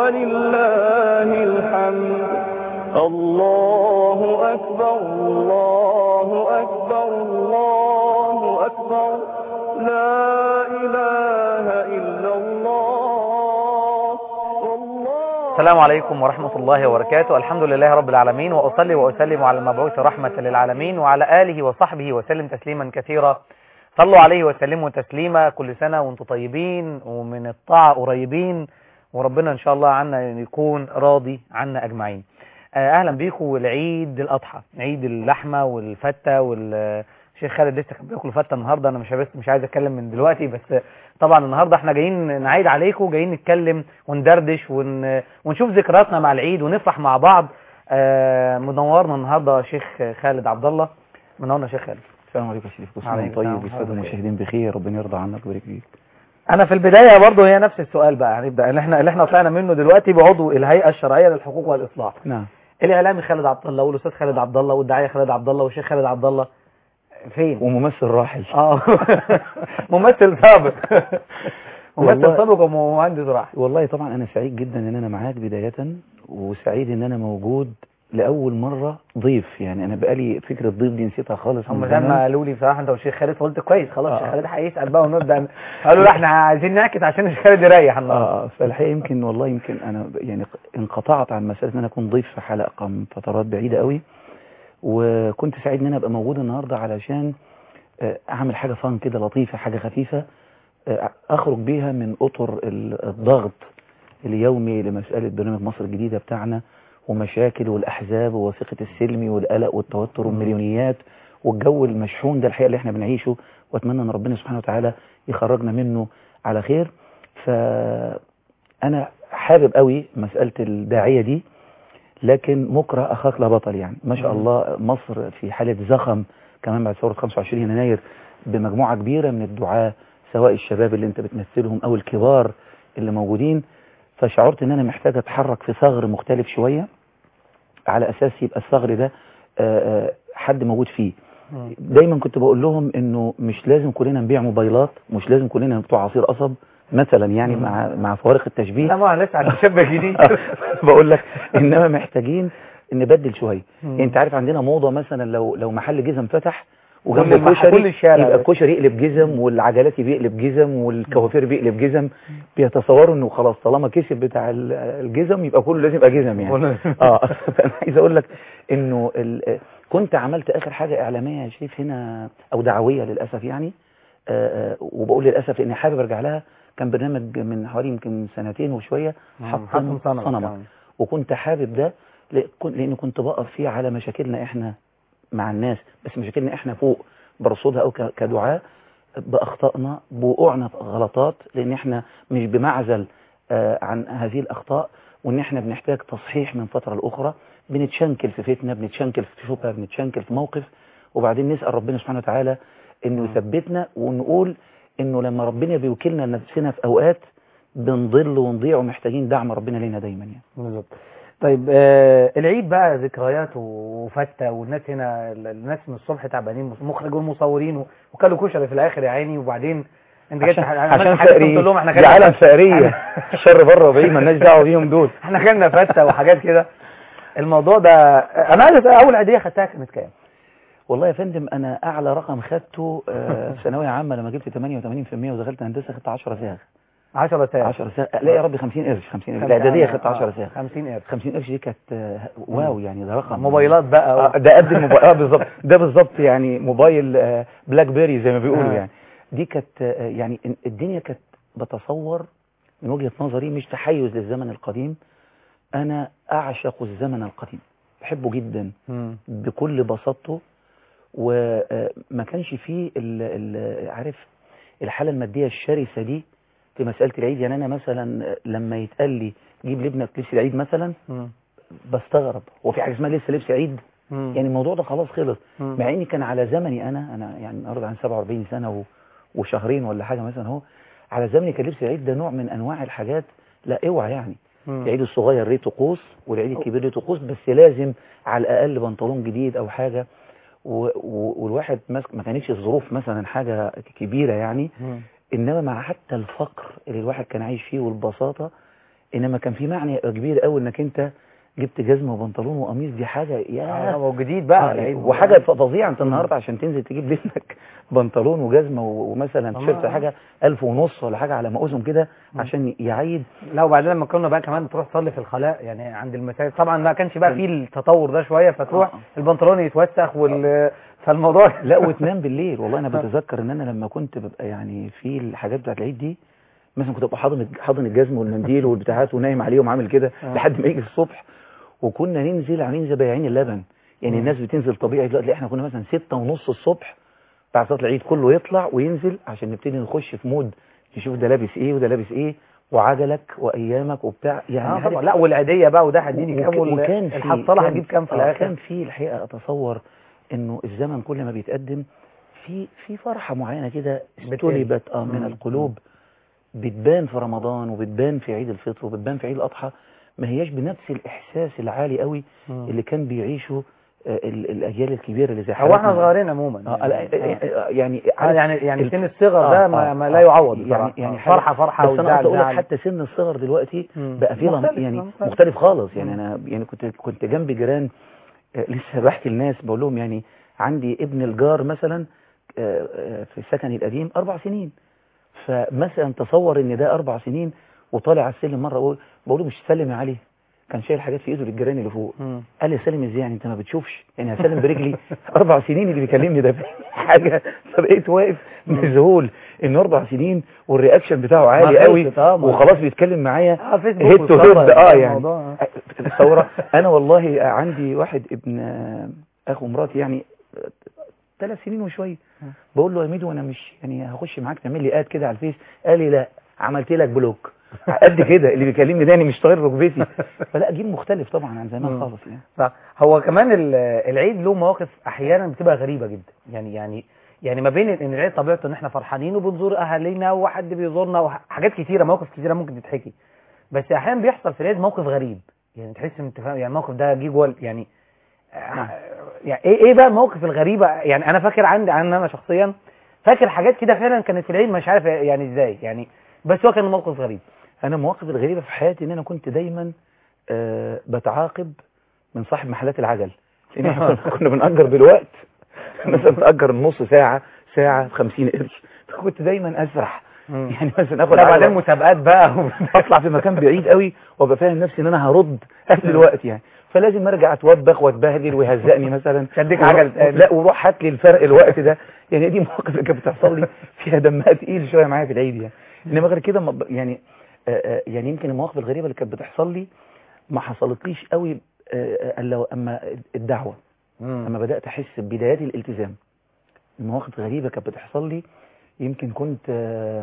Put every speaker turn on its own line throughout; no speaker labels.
ولله الحمد الله أكبر الله أكبر الله أكبر لا إله إلا الله والله
السلام عليكم ورحمة الله وبركاته الحمد لله رب العالمين وأصلي وأسلم على المبعوث رحمة للعالمين وعلى آله وصحبه وسلم تسليما كثيرا صلوا عليه وسلموا تسليما كل سنة وانتم طيبين ومن الطاعة قريبين وربنا إن شاء الله عنا يكون راضي عنا أجمعين آه، أهلا بيكم العيد الأضحى عيد اللحمة والفتة والشيخ خالد لسه كان بياكل فتة النهاردة أنا مش بس مش عايز أتكلم من دلوقتي بس طبعا النهاردة احنا جايين نعيد عليكم جايين نتكلم وندردش ون... ونشوف ذكرياتنا مع العيد ونفرح مع بعض آه، منورنا النهاردة شيخ خالد عبد الله منورنا يا شيخ خالد
السلام عليكم يا شريف كل سنه
عليكم
وانت طيب
السلام
والساده
ورحمة الله
المشاهدين بخير ربنا يرضى عنك ويبارك فيك
انا في البدايه برضه هي نفس السؤال بقى هنبدا اللي احنا اللي احنا طلعنا منه دلوقتي بعضو الهيئه الشرعيه للحقوق والاصلاح
نعم
الاعلامي خالد عبد الله والاستاذ خالد عبد الله والداعيه خالد عبد الله والشيخ خالد عبد الله فين
وممثل راحل
اه ممثل سابق ممثل
والله-
سابق ومهندس راح
والله طبعا انا سعيد جدا ان انا معاك بدايه وسعيد ان انا موجود لاول مره ضيف يعني انا بقالي فكره ضيف دي نسيتها خالص
هم
من
زي
زمان.
ما قالوا لي بصراحه انت والشيخ خالد فقلت كويس خلاص
آه.
الشيخ خالد هيسال بقى ونبدا ن- قالوا لا احنا عايزين نعكس عشان الشيخ خالد يريح النهارده
اه فالحقيقه يمكن والله يمكن انا ب- يعني انقطعت عن مساله ان انا اكون ضيف في حلقه من فترات بعيده قوي وكنت سعيد ان انا ابقى موجود النهارده علشان آه، اعمل حاجه فان كده لطيفه حاجه خفيفه آه، اخرج بيها من اطر ال- الضغط اليومي لمساله برنامج مصر الجديده بتاعنا ومشاكل والاحزاب ووثيقه السلم والقلق والتوتر والمليونيات والجو المشحون ده الحقيقه اللي احنا بنعيشه واتمنى ان ربنا سبحانه وتعالى يخرجنا منه على خير فانا حابب قوي مساله الداعيه دي لكن مكره اخاك لا بطل يعني ما شاء
مم.
الله مصر في حاله زخم كمان بعد ثوره 25 يناير بمجموعه كبيره من الدعاه سواء الشباب اللي انت بتمثلهم او الكبار اللي موجودين فشعرت ان انا محتاج اتحرك في ثغر مختلف شويه على اساس يبقى الثغر ده آه، آه، حد موجود فيه
مم.
دايما كنت بقول لهم انه مش لازم كلنا نبيع موبايلات مش لازم كلنا بتوع عصير قصب مثلا يعني
مم.
مع مع فوارق التشبيه
لا ما أنا لسه عند شاب جديد
بقول لك انما محتاجين نبدل شويه
مم.
يعني انت عارف عندنا موضه مثلا لو لو محل جزم فتح
كل
وجنب
المح-
الكشري
كل الشارع
يبقى
بس.
الكشري يقلب جزم والعجلات بيقلب جزم والكوافير بيقلب جزم بيتصوروا انه خلاص طالما كسب بتاع ال- الجزم يبقى كله لازم يبقى جزم يعني
كله-
اه فانا عايز اقول لك انه ال- كنت عملت اخر حاجه اعلاميه يا شريف هنا او دعويه للاسف يعني آه، آه، وبقول للاسف لاني حابب ارجع لها كان برنامج من حوالي يمكن سنتين وشويه
حطم
حطم
صنم
صنمك وكنت حابب ده ل- كن- لان كنت بقف فيه على مشاكلنا احنا مع الناس بس مشاكلنا احنا فوق برصدها او ك- كدعاة باخطائنا بوقوعنا في غلطات لان احنا مش بمعزل آه، عن هذه الاخطاء وان احنا بنحتاج تصحيح من فتره لاخرى بنتشنكل في فتنه بنتشنكل في شبهه بنتشنكل في موقف وبعدين نسال ربنا سبحانه وتعالى انه
مم.
يثبتنا ونقول انه لما ربنا بيوكلنا لنفسنا في اوقات بنضل ونضيع ومحتاجين دعم ربنا لينا دايما يعني
بالظبط طيب آه العيد بقى ذكريات وفتة والناس هنا ال- الناس من الصبح تعبانين مخرج والمصورين و- وكلوا كشري في الاخر يا عيني وبعدين انت جيت
عشان,
عملت
عشان
حاجات
فقري
قلت لهم احنا
دي
كلنا
عالم
فتة.
فقرية الشر بره وبعيد مالناش دعوه بيهم دول
احنا كلنا فتة وحاجات كده الموضوع ده انا عايز أسأل، اول عيدية خدتها كانت كام؟
والله يا فندم انا اعلى رقم خدته آه، في ثانويه عامه لما جبت 88% ودخلت هندسه خدت 10 صاغ
10 ساعات
10 صاغ لا يا ربي 50 قرش 50 قرش الاعداديه خدت 10 صاغ
50 قرش
50 قرش دي كانت آه، واو يعني ده رقم
موبايلات بقى
آه، ده قد الموبايل اه بالظبط ده بالظبط يعني موبايل آه، بلاك بيري زي ما بيقولوا
آه.
يعني دي كانت آه، يعني الدنيا كانت بتصور من وجهة نظري مش تحيز للزمن القديم انا اعشق الزمن القديم بحبه جدا
مم.
بكل بساطته وما كانش فيه ال ال عارف الحالة المادية الشرسة دي في مسألة العيد يعني أنا مثلا لما يتقال لي جيب لابنك لبس العيد مثلا
مم.
بستغرب هو في حاجة اسمها لسه لبس عيد
مم.
يعني الموضوع ده خلاص خلص
مم.
مع اني كان على زمني انا انا يعني النهارده عن 47 سنه و... وشهرين ولا حاجه مثلا اهو على زمني كان لبس العيد ده نوع من انواع الحاجات لا اوعى يعني
مم.
العيد الصغير ريته قوس والعيد الكبير ريته قوس بس لازم على الاقل بنطلون جديد او حاجه و... و... والواحد ماسك ما كانتش الظروف مثلا حاجه كبيره يعني
مم.
انما مع حتى الفقر اللي الواحد كان عايش فيه والبساطه انما كان في معنى كبير قوي انك انت جبت جزمه وبنطلون وقميص دي حاجه يا
آه، وجديد بقى
آه،
العيد
وحاجه فظيعه انت النهارده عشان تنزل تجيب لابنك بنطلون وجزمه و- ومثلا
طبعا.
تيشيرت حاجه ألف ونص ولا حاجه على مقاسهم كده عشان يعيد
لا وبعدين لما كنا بقى كمان تروح تصلي في الخلاء يعني عند المساجد طبعا ما كانش بقى فيه التطور ده شويه فتروح
آه.
البنطلون يتوسخ وال فالموضوع
لا وتنام بالليل والله انا بتذكر ان انا لما كنت ببقى يعني في الحاجات بتاعت العيد دي مثلا كنت ابقى حاضن حاضن الجزم والمنديل والبتاعات ونايم عليهم عامل كده
آه.
لحد ما يجي الصبح وكنا ننزل عاملين زي بياعين اللبن يعني
مم.
الناس بتنزل طبيعي دلوقتي لا، احنا كنا مثلا ستة ونص الصبح بعد صلاه العيد كله يطلع وينزل عشان نبتدي نخش في مود نشوف ده لابس ايه وده لابس ايه وعجلك وايامك وبتاع يعني
آه
عارف
طبعا لا والعيديه بقى وده هديني كام
وك-
وال-
وكان في
الحصاله
كان-
هجيب كام في
آه،
الاخر
كان في الحقيقه اتصور انه الزمن كل ما بيتقدم في في فرحه معينه كده
بتقل.
استلبت اه من
مم.
القلوب بتبان في رمضان وبتبان في عيد الفطر وبتبان في عيد الاضحى ما هياش بنفس الاحساس العالي قوي
مم.
اللي كان بيعيشه آه، ال- الاجيال الكبيره اللي زي
هو احنا
حالتنا.
صغيرين عموما
آه لا، آه، يعني
آه،
عارف
يعني يعني
ال-
سن الصغر
آه،
ده ما,
آه،
ما لا
آه،
يعوض
يعني
بصراحة.
يعني
آه،
حاجة-
فرحه فرحه
بس انا
وزعل
عايز اقول لك
زعل.
حتى سن الصغر دلوقتي
مم.
بقى فيه لم-
مختلف،
يعني
مختلف.
مختلف خالص يعني
مم.
انا يعني كنت كنت جنبي جيران آه، لسه بحكي للناس بقول لهم يعني عندي ابن الجار مثلا آه، آه، في سكني القديم اربع سنين فمثلا تصور ان ده اربع سنين وطالع على السلم مره اقول بقول له مش تسلم يا علي كان شايل حاجات في ايده للجيران اللي فوق
مم.
قال لي سلم ازاي يعني انت ما بتشوفش يعني هسلم برجلي اربع سنين اللي بيكلمني ده حاجه فبقيت واقف مذهول انه اربع سنين والرياكشن بتاعه عالي
ما
قوي
خلصت، آه، ما-
وخلاص بيتكلم معايا
اه فيسبوك
هيد تو
والصورة،
هيد اه يعني
الموضوع، آه.
الثوره انا والله عندي واحد ابن آه، اخو مراتي يعني ثلاث سنين وشويه بقول له يا ميدو انا مش يعني هخش معاك تعمل لي اد كده على الفيس قال لي لا عملت لك بلوك قد كده اللي بيكلمني ده يعني مش طاير ركبتي فلا جيل مختلف طبعا عن زمان
مم.
خالص يعني
صح هو كمان ال- العيد له مواقف احيانا بتبقى غريبه جدا يعني يعني يعني ما بين ان العيد طبيعته ان احنا فرحانين وبنزور اهالينا وحد بيزورنا وحاجات كتيره مواقف كتيره ممكن تتحكي بس احيانا بيحصل في العيد موقف غريب يعني تحس ان انت فاهم يعني الموقف ده جه جوه ال- يعني
نعم.
يعني ايه ايه بقى المواقف الغريبه يعني انا فاكر عندي عن انا شخصيا فاكر حاجات كده فعلا كانت في العيد مش عارف يعني ازاي يعني بس هو كان موقف غريب
انا المواقف الغريبه في حياتي ان انا كنت دايما آه بتعاقب من صاحب محلات العجل لان احنا كنا- كنا بنأجر بالوقت مثلا تأجر نص ساعه ساعه ب 50 قرش فكنت دايما اسرح يعني مثلا اخد
لا
عجلة
بعدين مسابقات بقى
اطلع في مكان بعيد قوي وابقى فاهم نفسي ان انا هرد قبل الوقت يعني فلازم ارجع اتوبخ واتبهدل ويهزقني مثلا
تديك
وروح-
عجل تاني.
لا وروح هات لي الفرق الوقت ده يعني دي مواقف اللي كانت بتحصل لي فيها دمها تقيل شويه معايا في العيد يعني انما غير كده ما ب- يعني آه، آه، يعني يمكن المواقف الغريبه اللي كانت بتحصل لي ما حصلتليش قوي آه، آه، الا اما الدعوه لما بدات احس ببدايات الالتزام المواقف الغريبه كانت بتحصل لي يمكن كنت آه،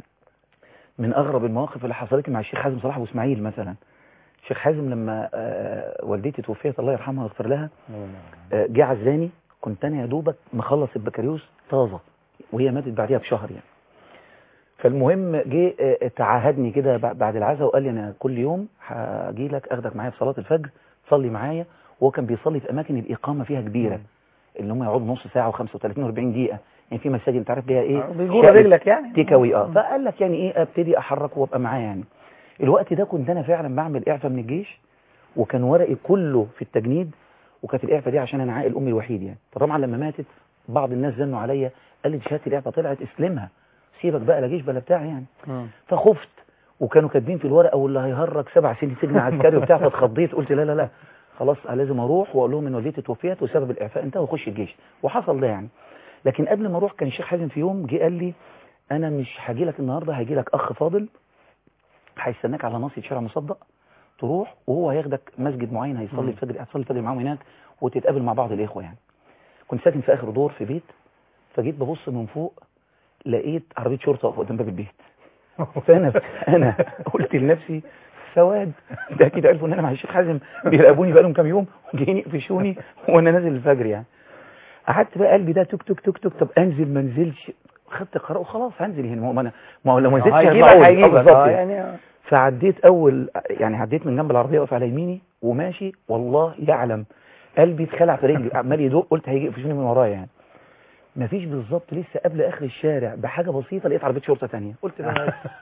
من اغرب المواقف اللي حصلت لي مع الشيخ حازم صلاح ابو اسماعيل مثلا الشيخ حازم لما آه، والدتي توفيت الله يرحمها ويغفر لها آه، جه عزاني كنت انا يا دوبك مخلص البكالوريوس طازه وهي ماتت بعديها بشهر يعني فالمهم جه آه، تعاهدني كده بع- بعد العزاء وقال لي انا كل يوم هاجي لك اخدك معايا في صلاه الفجر تصلي معايا وهو كان بيصلي في اماكن الاقامه فيها كبيره
مم.
اللي هم يقعدوا نص ساعه و35 و40 دقيقه يعني في مساجد انت عارف بيها ايه
بيجور
شقة
رجلك يعني
تيك اواي اه فقال لك يعني ايه ابتدي احرك وابقى معاه يعني الوقت ده كنت انا فعلا بعمل اعفاء من الجيش وكان ورقي كله في التجنيد وكانت الاعفاء دي عشان انا عائل امي الوحيد يعني فطبعا لما ماتت بعض الناس زنوا عليا قال لي دي شهاده الاعفاء طلعت استلمها سيبك بقى لا جيش بلا بتاع يعني
مم.
فخفت وكانوا كاتبين في الورقه واللي هيهرج سبع سنين سجن عسكري وبتاع فاتخضيت قلت لا لا لا خلاص لازم اروح واقول لهم ان والدتي توفيت وسبب الاعفاء انتهى واخش الجيش وحصل ده يعني لكن قبل ما اروح كان الشيخ حازم في يوم جه قال لي انا مش هاجي لك النهارده هاجي لك اخ فاضل هيستناك على ناصيه شارع مصدق تروح وهو هياخدك مسجد معين
مم.
هيصلي الفجر هتصلي الفجر معاهم هناك وتتقابل مع بعض الاخوه يعني كنت ساكن في اخر دور في بيت فجيت ببص من فوق لقيت عربيه شرطه واقفه قدام باب البيت فانا انا قلت لنفسي سواد ده اكيد عرفوا ان انا مع الشيخ حازم بيراقبوني بقالهم كام يوم وجايين يقفشوني وانا نازل الفجر يعني قعدت بقى قلبي ده توك توك توك توك طب انزل ما انزلش خدت قرار وخلاص هنزل هنا ما هو انا ما هو لو ما نزلتش
هيجيبك
هيطلعوني. آه
هيجيبك
بالظبط
اه
يعني.
يعني
فعديت اول يعني عديت من جنب العربيه واقف على يميني وماشي والله يعلم قلبي اتخلع في رجلي عمال يدق قلت هيجي يقفشوني من ورايا يعني مفيش بالظبط لسه قبل اخر الشارع بحاجه بسيطه لقيت عربيه شرطه تانية قلت بس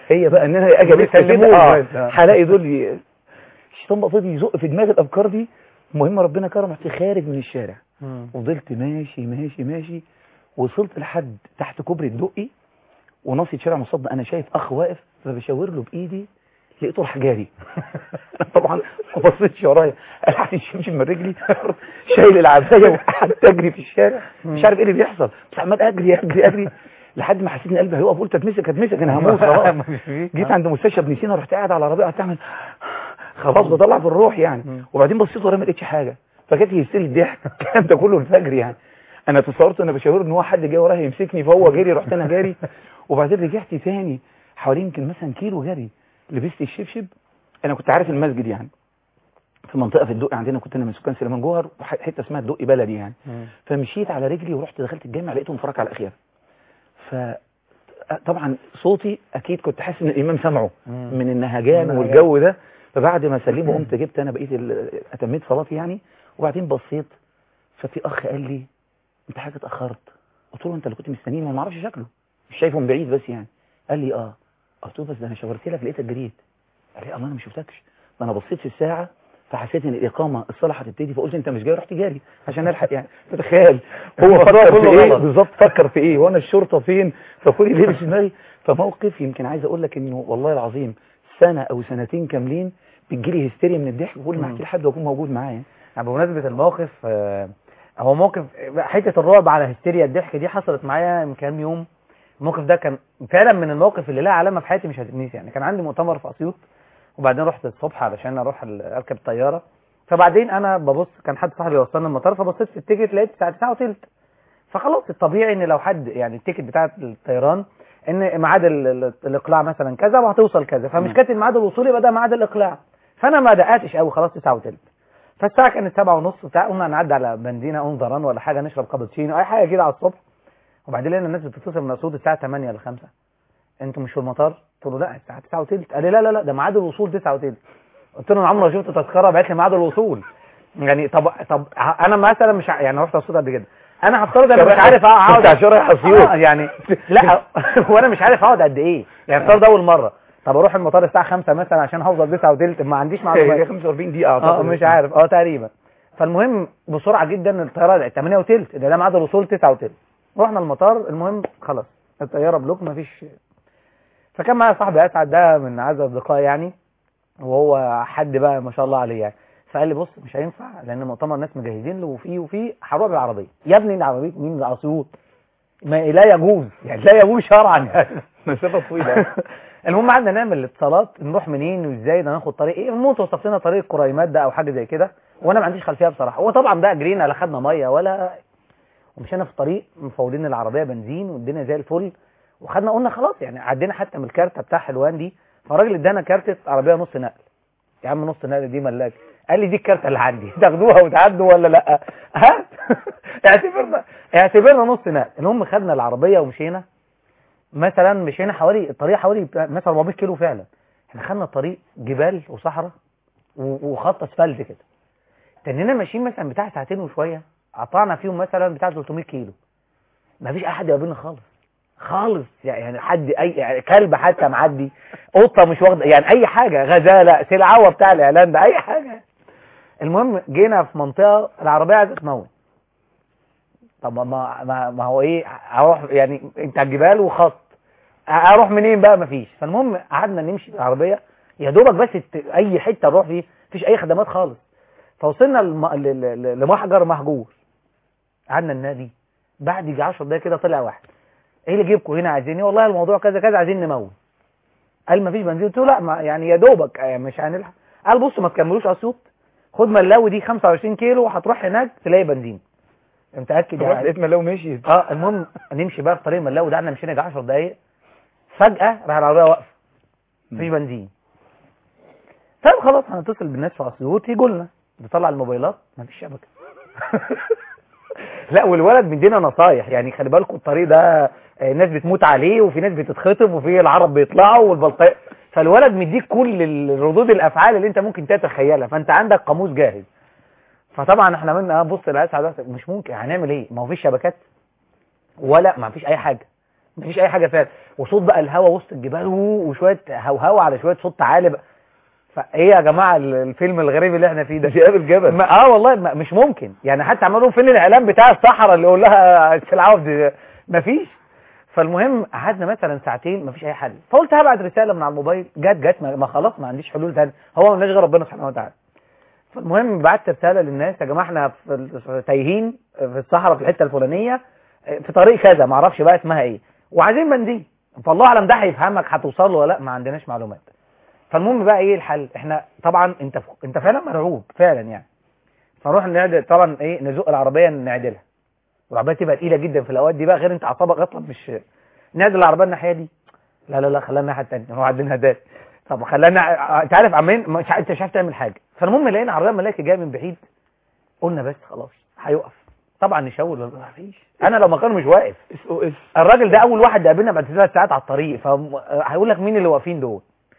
هي بقى ان انا اجي ألف كده
بيسلموك
اه
بس، آه.
هلاقي دول ي- الشيطان بقى فضل يزق في دماغي الافكار دي المهم ربنا كرم رحت خارج من الشارع
مم.
وفضلت ماشي ماشي ماشي وصلت لحد تحت كوبري الدقي وناصية شارع مصدق انا شايف اخ واقف فبشاور له بايدي لقيته راح جاري طبعا ما بصيتش ورايا قلعت الشمشم من رجلي شايل العبايه وقعدت اجري في الشارع مش عارف ايه اللي بيحصل بس عمال اجري اجري اجري لحد ما حسيت ان قلبي هيقف قلت اتمسك اتمسك انا هموت خلاص
مفيش فيه.
جيت عند مستشفى ابن سينا رحت قاعد على العربيه قعدت اعمل خلاص بطلع في الروح يعني
مم.
وبعدين بصيت ورايا ما لقيتش حاجه فجت هيستري الضحك الكلام ده كله الفجر يعني انا تصورت انا بشاور ان هو حد جاي ورايا يمسكني فهو جري رحت انا جاري وبعدين رجعت تاني حوالي يمكن مثلا كيلو جري لبست الشبشب انا كنت عارف المسجد يعني في منطقه في الدقي عندنا كنت انا من سكان سليمان جوهر وح- حته اسمها الدقي بلدي يعني
مم.
فمشيت على رجلي ورحت دخلت الجامع لقيته مفرج على الاخير ف طبعا صوتي اكيد كنت حاسس ان الامام سمعه
مم.
من النهجان
من
والجو ده فبعد ما سلمه قمت جبت انا بقيت ال- اتميت صلاتي يعني وبعدين بصيت ففي اخ قال لي انت حاجه اتاخرت قلت له انت اللي كنت مستنيني ما اعرفش شكله مش شايفه من بعيد بس يعني قال لي اه قلت له بس ده انا شاورت لك لقيتك جريت قال لي الله انا ما شفتكش ده انا بصيت في الساعه فحسيت ان الاقامه الصلاه هتبتدي فقلت انت مش جاي رحت جاري عشان الحق يعني تتخيل هو
الموضوع
فكر في
كله
ايه
غلط.
بالظبط فكر في ايه وانا الشرطه فين فكل اللي في دماغي فموقف يمكن عايز اقول لك انه والله العظيم سنه او سنتين كاملين بتجيلي هستيريا من الضحك كل ما
مم.
احكي لحد واكون موجود معايا
يعني بمناسبة الموقف آه، هو موقف حتة الرعب على هستيريا الضحك دي حصلت معايا من كام يوم الموقف ده كان فعلا من المواقف اللي لها علامة في حياتي مش هتتنسي يعني كان عندي مؤتمر في أسيوط وبعدين رحت الصبح علشان أروح ال- أركب طيارة فبعدين أنا ببص كان حد صاحبي وصلنا المطار فبصيت في التيكت لقيت الساعة 9 وثلث فخلاص الطبيعي ان لو حد يعني التيكت بتاعت الطيران ان ميعاد ال- ال- الاقلاع مثلا كذا وهتوصل كذا فمش
مم.
كاتب ميعاد الوصول يبقى ده ميعاد الاقلاع فانا ما دققتش قوي خلاص 9 وثلث فالساعه كانت 7 ونص بتاع قلنا نعدي على بنزينه اون ضران ولا حاجه نشرب كابتشينو اي حاجه كده على الصبح وبعدين لقينا الناس بتتصل من اسيوط الساعه 8 ل 5 انتوا مش في المطار قلت له لا الساعه 9 وثلث قال لي لا لا لا ده ميعاد الوصول 9 وثلث قلت له انا عمري ما شفت تذكره بعت لي ميعاد الوصول يعني طب طب انا مثلا مش ع- يعني رحت اسيوط قبل كده انا هفترض انا مش عارف اقعد
كنت عشان رايح اسيوط
آه يعني لا وانا مش عارف اقعد قد ايه يعني افترض اول مره طب اروح المطار الساعه 5 مثلا عشان هوصل 9 وثلث ما عنديش
هي
معلومات
45 دقيقه
اه
اعتقد
مش عارف اه تقريبا فالمهم بسرعه جدا الطياره بقت 8 وثلث ده ده ميعاد الوصول 9 وثلث رحنا المطار المهم خلاص الطياره بلوك ما فيش فكان معايا صاحبي اسعد ده من اعز اصدقائي يعني وهو حد بقى ما شاء الله عليه يعني فقال لي بص مش هينفع لان مؤتمر ناس مجهزين له وفي وفي هروح بالعربيه يا ابني العربيه مين ده اسيوط ما لا يجوز يعني لا يجوز شرعا يعني
مسافه طويله
المهم قعدنا نعمل الاتصالات نروح منين وازاي ده ناخد طريق ايه المهم توصف لنا طريق الكريمات ده او حاجه زي كده وانا ما عنديش خلفيه بصراحه هو طبعا بقى جرينا لا خدنا ميه ولا ومشينا في الطريق مفولين العربيه بنزين والدنيا زي الفل وخدنا قلنا خلاص يعني عدينا حتى من الكارته بتاع حلوان دي فالراجل ادانا كارته عربيه نص نقل يا عم نص نقل دي ملاك قال لي دي الكارته اللي عندي تاخدوها وتعدوا ولا لا هات اعتبرنا اعتبرنا نص نقل المهم خدنا العربيه ومشينا مثلا مشينا حوالي الطريق حوالي بتاع- مثلا 400 كيلو فعلا احنا خدنا الطريق جبال وصحراء و- وخط اسفلت كده تنينا ماشيين مثلا بتاع ساعتين وشويه قطعنا فيهم مثلا بتاع 300 كيلو ما فيش اي حد يقابلنا خالص خالص يعني حد اي يعني كلب حتى معدي قطه مش واخده يعني اي حاجه غزاله سلعوه بتاع الاعلان ده اي حاجه المهم جينا في منطقه العربيه عايزه تموت طب ما ما ما هو ايه اروح يعني انت على الجبال وخط اروح منين بقى مفيش فالمهم قعدنا نمشي بالعربيه يا دوبك بس الت- اي حته نروح فيه مفيش اي خدمات خالص فوصلنا لم- ل- ل- لمحجر مهجور قعدنا النادي بعد يجي 10 دقايق كده طلع واحد ايه اللي جيبكم هنا عايزين ايه والله الموضوع كذا كذا عايزين نموت قال مفيش بنزين قلت له لا ما يعني يا دوبك آه، مش هنلحق قال بص ما تكملوش اسيوط خد ملاوي دي 25 كيلو وهتروح هناك تلاقي بنزين متاكد
رحت
يعني
لقيت ملاو مشيت
اه المهم نمشي بقى في طريق ملاوي ده احنا مشينا يجي 10 دقايق فجاه راح العربيه واقفه مفيش بنزين طيب خلاص هنتصل بالناس في اسيوط يجوا لنا نطلع الموبايلات مفيش شبكه لا والولد مدينا نصايح يعني خلي بالكم الطريق ده آه، ناس بتموت عليه وفي ناس بتتخطف وفي العرب بيطلعوا والبلطيق فالولد مديك كل ال- ردود الافعال اللي انت ممكن تتخيلها فانت عندك قاموس جاهز فطبعا احنا من اه بص الاسعد ده مش ممكن هنعمل ايه ما هو فيش شبكات ولا ما فيش اي حاجه مفيش اي حاجه فعلا وصوت بقى الهوا وسط الجبال وشويه هوهوا على شويه صوت عالي بقى فايه يا جماعه ال- الفيلم الغريب اللي احنا فيه ده
ذئاب الجبل
ما اه والله ما مش ممكن يعني حتى عملوا فين الاعلان بتاع الصحراء اللي يقول لها العوض دي مفيش فالمهم قعدنا مثلا ساعتين مفيش اي حل فقلت هبعت رساله من على الموبايل جت جت ما ما خلاص ما عنديش حلول تاني هو مالناش غير ربنا سبحانه وتعالى فالمهم بعت رساله للناس يا جماعه احنا في ال- تايهين في الصحراء في الحته الفلانيه في طريق كذا ما اعرفش بقى اسمها ايه وعايزين بنزين فالله اعلم ده هيفهمك هتوصل له ولا لا ما عندناش معلومات فالمهم بقى ايه الحل احنا طبعا انت انت فعلا مرعوب فعلا يعني فنروح نعدل طبعا ايه نزق العربيه نعدلها والعربيه تبقى تقيله جدا في الاوقات دي بقى غير انت اعصابك اصلا مش نعدل العربيه الناحيه دي لا لا لا خلينا الناحيه الثانيه نروح عدلها ده طب خلينا انت عارف عمالين مش ع- انت مش عارف تعمل حاجه فالمهم لقينا عربيه ملاكي جايه من بعيد قلنا بس خلاص هيقف طبعا نشاور ما فيش انا لو مكانه مش واقف
اس او اس
الراجل ده اول واحد قابلنا بعد ثلاث ساعات على الطريق فهيقول لك مين اللي واقفين دول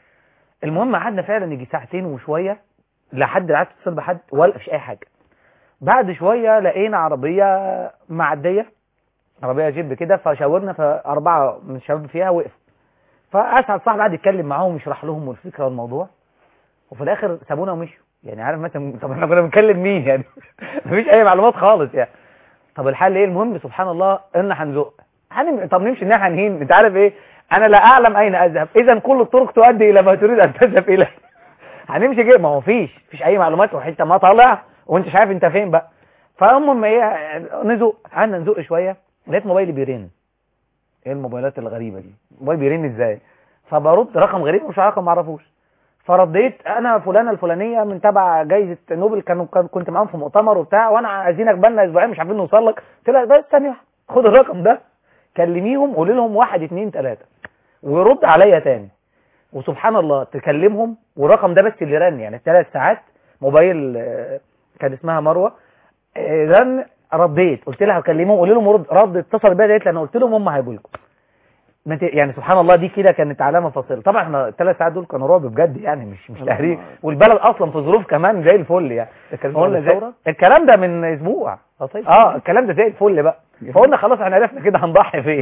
المهم قعدنا فعلا يجي ساعتين وشويه لحد قعدت اتصل بحد ولا مفيش اي حاجه بعد شويه لقينا عربيه معديه عربيه جيب كده فشاورنا فاربعه من الشباب فيها وقفوا فاسعد صاحبي قعد يتكلم معاهم ويشرح لهم الفكره والموضوع وفي الاخر سابونا ومشوا يعني عارف مثلا طب احنا كنا بنكلم مين يعني مفيش اي معلومات خالص يعني طب الحل ايه المهم سبحان الله ان هنزق هنم... طب نمشي الناحيه الهين انت عارف ايه انا لا اعلم اين اذهب اذا كل الطرق تؤدي الى ما تريد ان تذهب اليه هنمشي كده ما هو فيش فيش اي معلومات وحته ما طالع وانت مش عارف انت فين بقى فالمهم ايه نزق قعدنا نزق شويه لقيت موبايلي بيرن ايه الموبايلات الغريبه دي موبايل بيرن ازاي فبرد رقم غريب مش رقم ما اعرفوش فرديت انا فلانه الفلانيه من تبع جايزه نوبل كانوا كان- كنت معاهم في مؤتمر وبتاع وانا عايزينك بالنا اسبوعين مش عارفين نوصل لك قلت لها بس ثانيه واحدة، خد الرقم ده كلميهم قولي لهم واحد اتنين تلاته ويرد عليا تاني وسبحان الله تكلمهم والرقم ده بس اللي رن يعني ثلاث ساعات موبايل آه، كان اسمها مروه آه، رن رديت قلت لها كلمهم قولي لهم رد رد اتصل بيا قالت لي انا قلت لهم هم هيجوا لكم ما ت- يعني سبحان الله دي كده كانت علامه فاصله طبعا احنا الثلاث ساعات دول كانوا رعب بجد يعني مش مش تهريج والبلد اصلا في ظروف كمان زي الفل يعني قلنا زي الكلام ده من اسبوع اه الكلام ده زي الفل بقى فقلنا خلاص احنا عرفنا كده هنضحي فين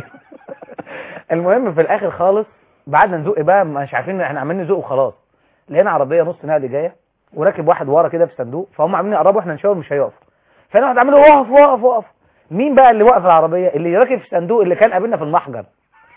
المهم في الاخر خالص بعدنا نزق بقى مش عارفين احنا عمالين نزق وخلاص لقينا عربيه نص نقل جايه وراكب واحد ورا كده في الصندوق فهم عاملين يقربوا احنا نشاور مش هيقف فانا واحد عامل له وقف وقف وقف مين بقى اللي وقف العربيه اللي راكب في الصندوق اللي كان قابلنا في المحجر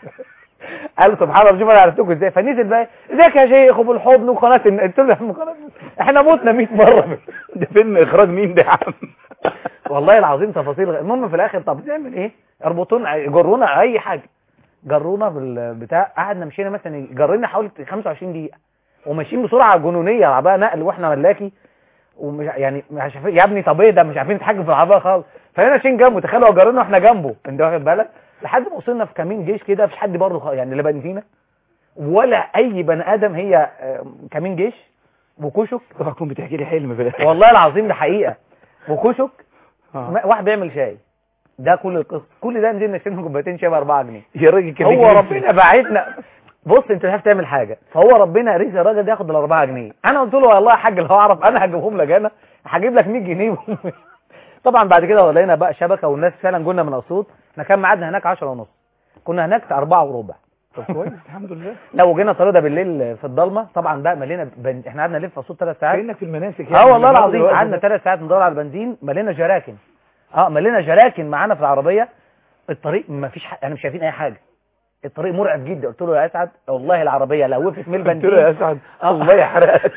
قال سبحان الله شوف انا عرفتكم ازاي فنزل بقى ازيك يا شيخ وبالحضن وقناه الن- قلت له يا عم قناه الن- احنا متنا 100 مره
ده فيلم اخراج مين ده يا عم
والله العظيم تفاصيل غ- المهم في الاخر طب نعمل ايه اربطونا جرونا اي حاجه جرونا بالبتاع قعدنا مشينا مثلا جرينا حوالي 25 دقيقه وماشيين بسرعه جنونيه العربيه نقل واحنا ملاكي ومش يعني مش عارفين يا ابني طب ايه ده مش عارفين نتحكم في العربيه خالص فهنا ماشيين جنبه تخيلوا جرينا واحنا جنبه انت واخد بالك لحد ما وصلنا في كمين جيش كده مفيش حد برضه خ- يعني لا بنزينه ولا اي بني ادم هي آه، كمين جيش وكشك
طبعا تكون بتحكي لي حلم في الاخر
والله العظيم ده حقيقه وكشك
آه.
ما- واحد بيعمل شاي ده كل القصه كل ده نزلنا نشتري كوبايتين شاي ب 4 جنيه
يا راجل كده
هو ربنا باعتنا بص انت مش عارف تعمل حاجه فهو ربنا رزق الراجل ده ياخد ال 4 جنيه انا قلت له والله يا حاج لو اعرف انا هجيبهم لك انا هجيب لك 100 جنيه طبعا بعد كده لقينا بقى شبكه والناس فعلا قلنا من اسيوط احنا كان ميعادنا هناك 10 ونص كنا هناك 4 وربع
طب كويس الحمد لله
لو جينا طريقه ده بالليل في الضلمه طبعا بقى ملينا بن... احنا قعدنا نلف في اسيوط 3 ساعات
كانك في المناسك
اه والله
لما
العظيم
الوقت
قعدنا
ده.
ثلاث ساعات ندور على البنزين ملينا جراكن اه ملينا جراكن معانا في العربيه الطريق ما فيش حق انا مش شايفين اي حاجه الطريق مرعب جدا قلت له يا اسعد والله العربيه لو وقفت من
قلت له يا
البنزين
اسعد
آه.
الله يحرقك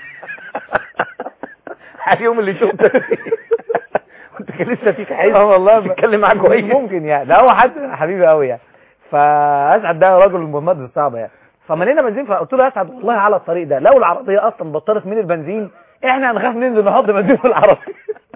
اليوم اللي شفتك فيه. وانت كان لسه فيك عايز
اه والله
تتكلم معاك
مش
كويس
ممكن يعني ده هو حد حبيبي قوي يعني فاسعد ده راجل من المهمات الصعبه يعني فملينا بنزين فقلت له يا اسعد والله على الطريق ده لو العربيه اصلا بطلت من البنزين احنا هنخاف ننزل نحط بنزين في العربيه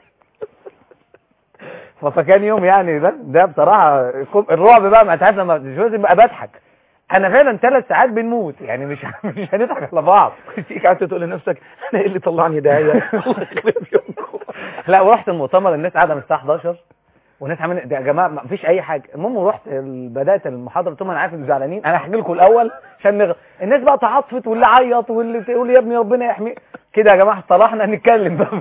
ف- فكان يوم يعني ده ده بصراحه كم- الرعب بقى ما تعرف لما مش لازم بقى بضحك انا فعلا ثلاث ساعات بنموت يعني مش مش هنضحك على بعض
فيك قعدت تقول لنفسك انا ايه اللي طلعني ده يا الله يخرب يومكم
لا ورحت المؤتمر الناس قاعده من الساعه 11 والناس عاملين ده يا جماعه ما فيش اي حاجه المهم رحت ال- بدات المحاضره قلت لهم انا عارف انتوا زعلانين انا هحكي لكم الاول عشان نغ... الناس بقى تعاطفت واللي عيط واللي تقول يا ابني ربنا يحميه كده يا جماعه اصطلحنا نتكلم بقى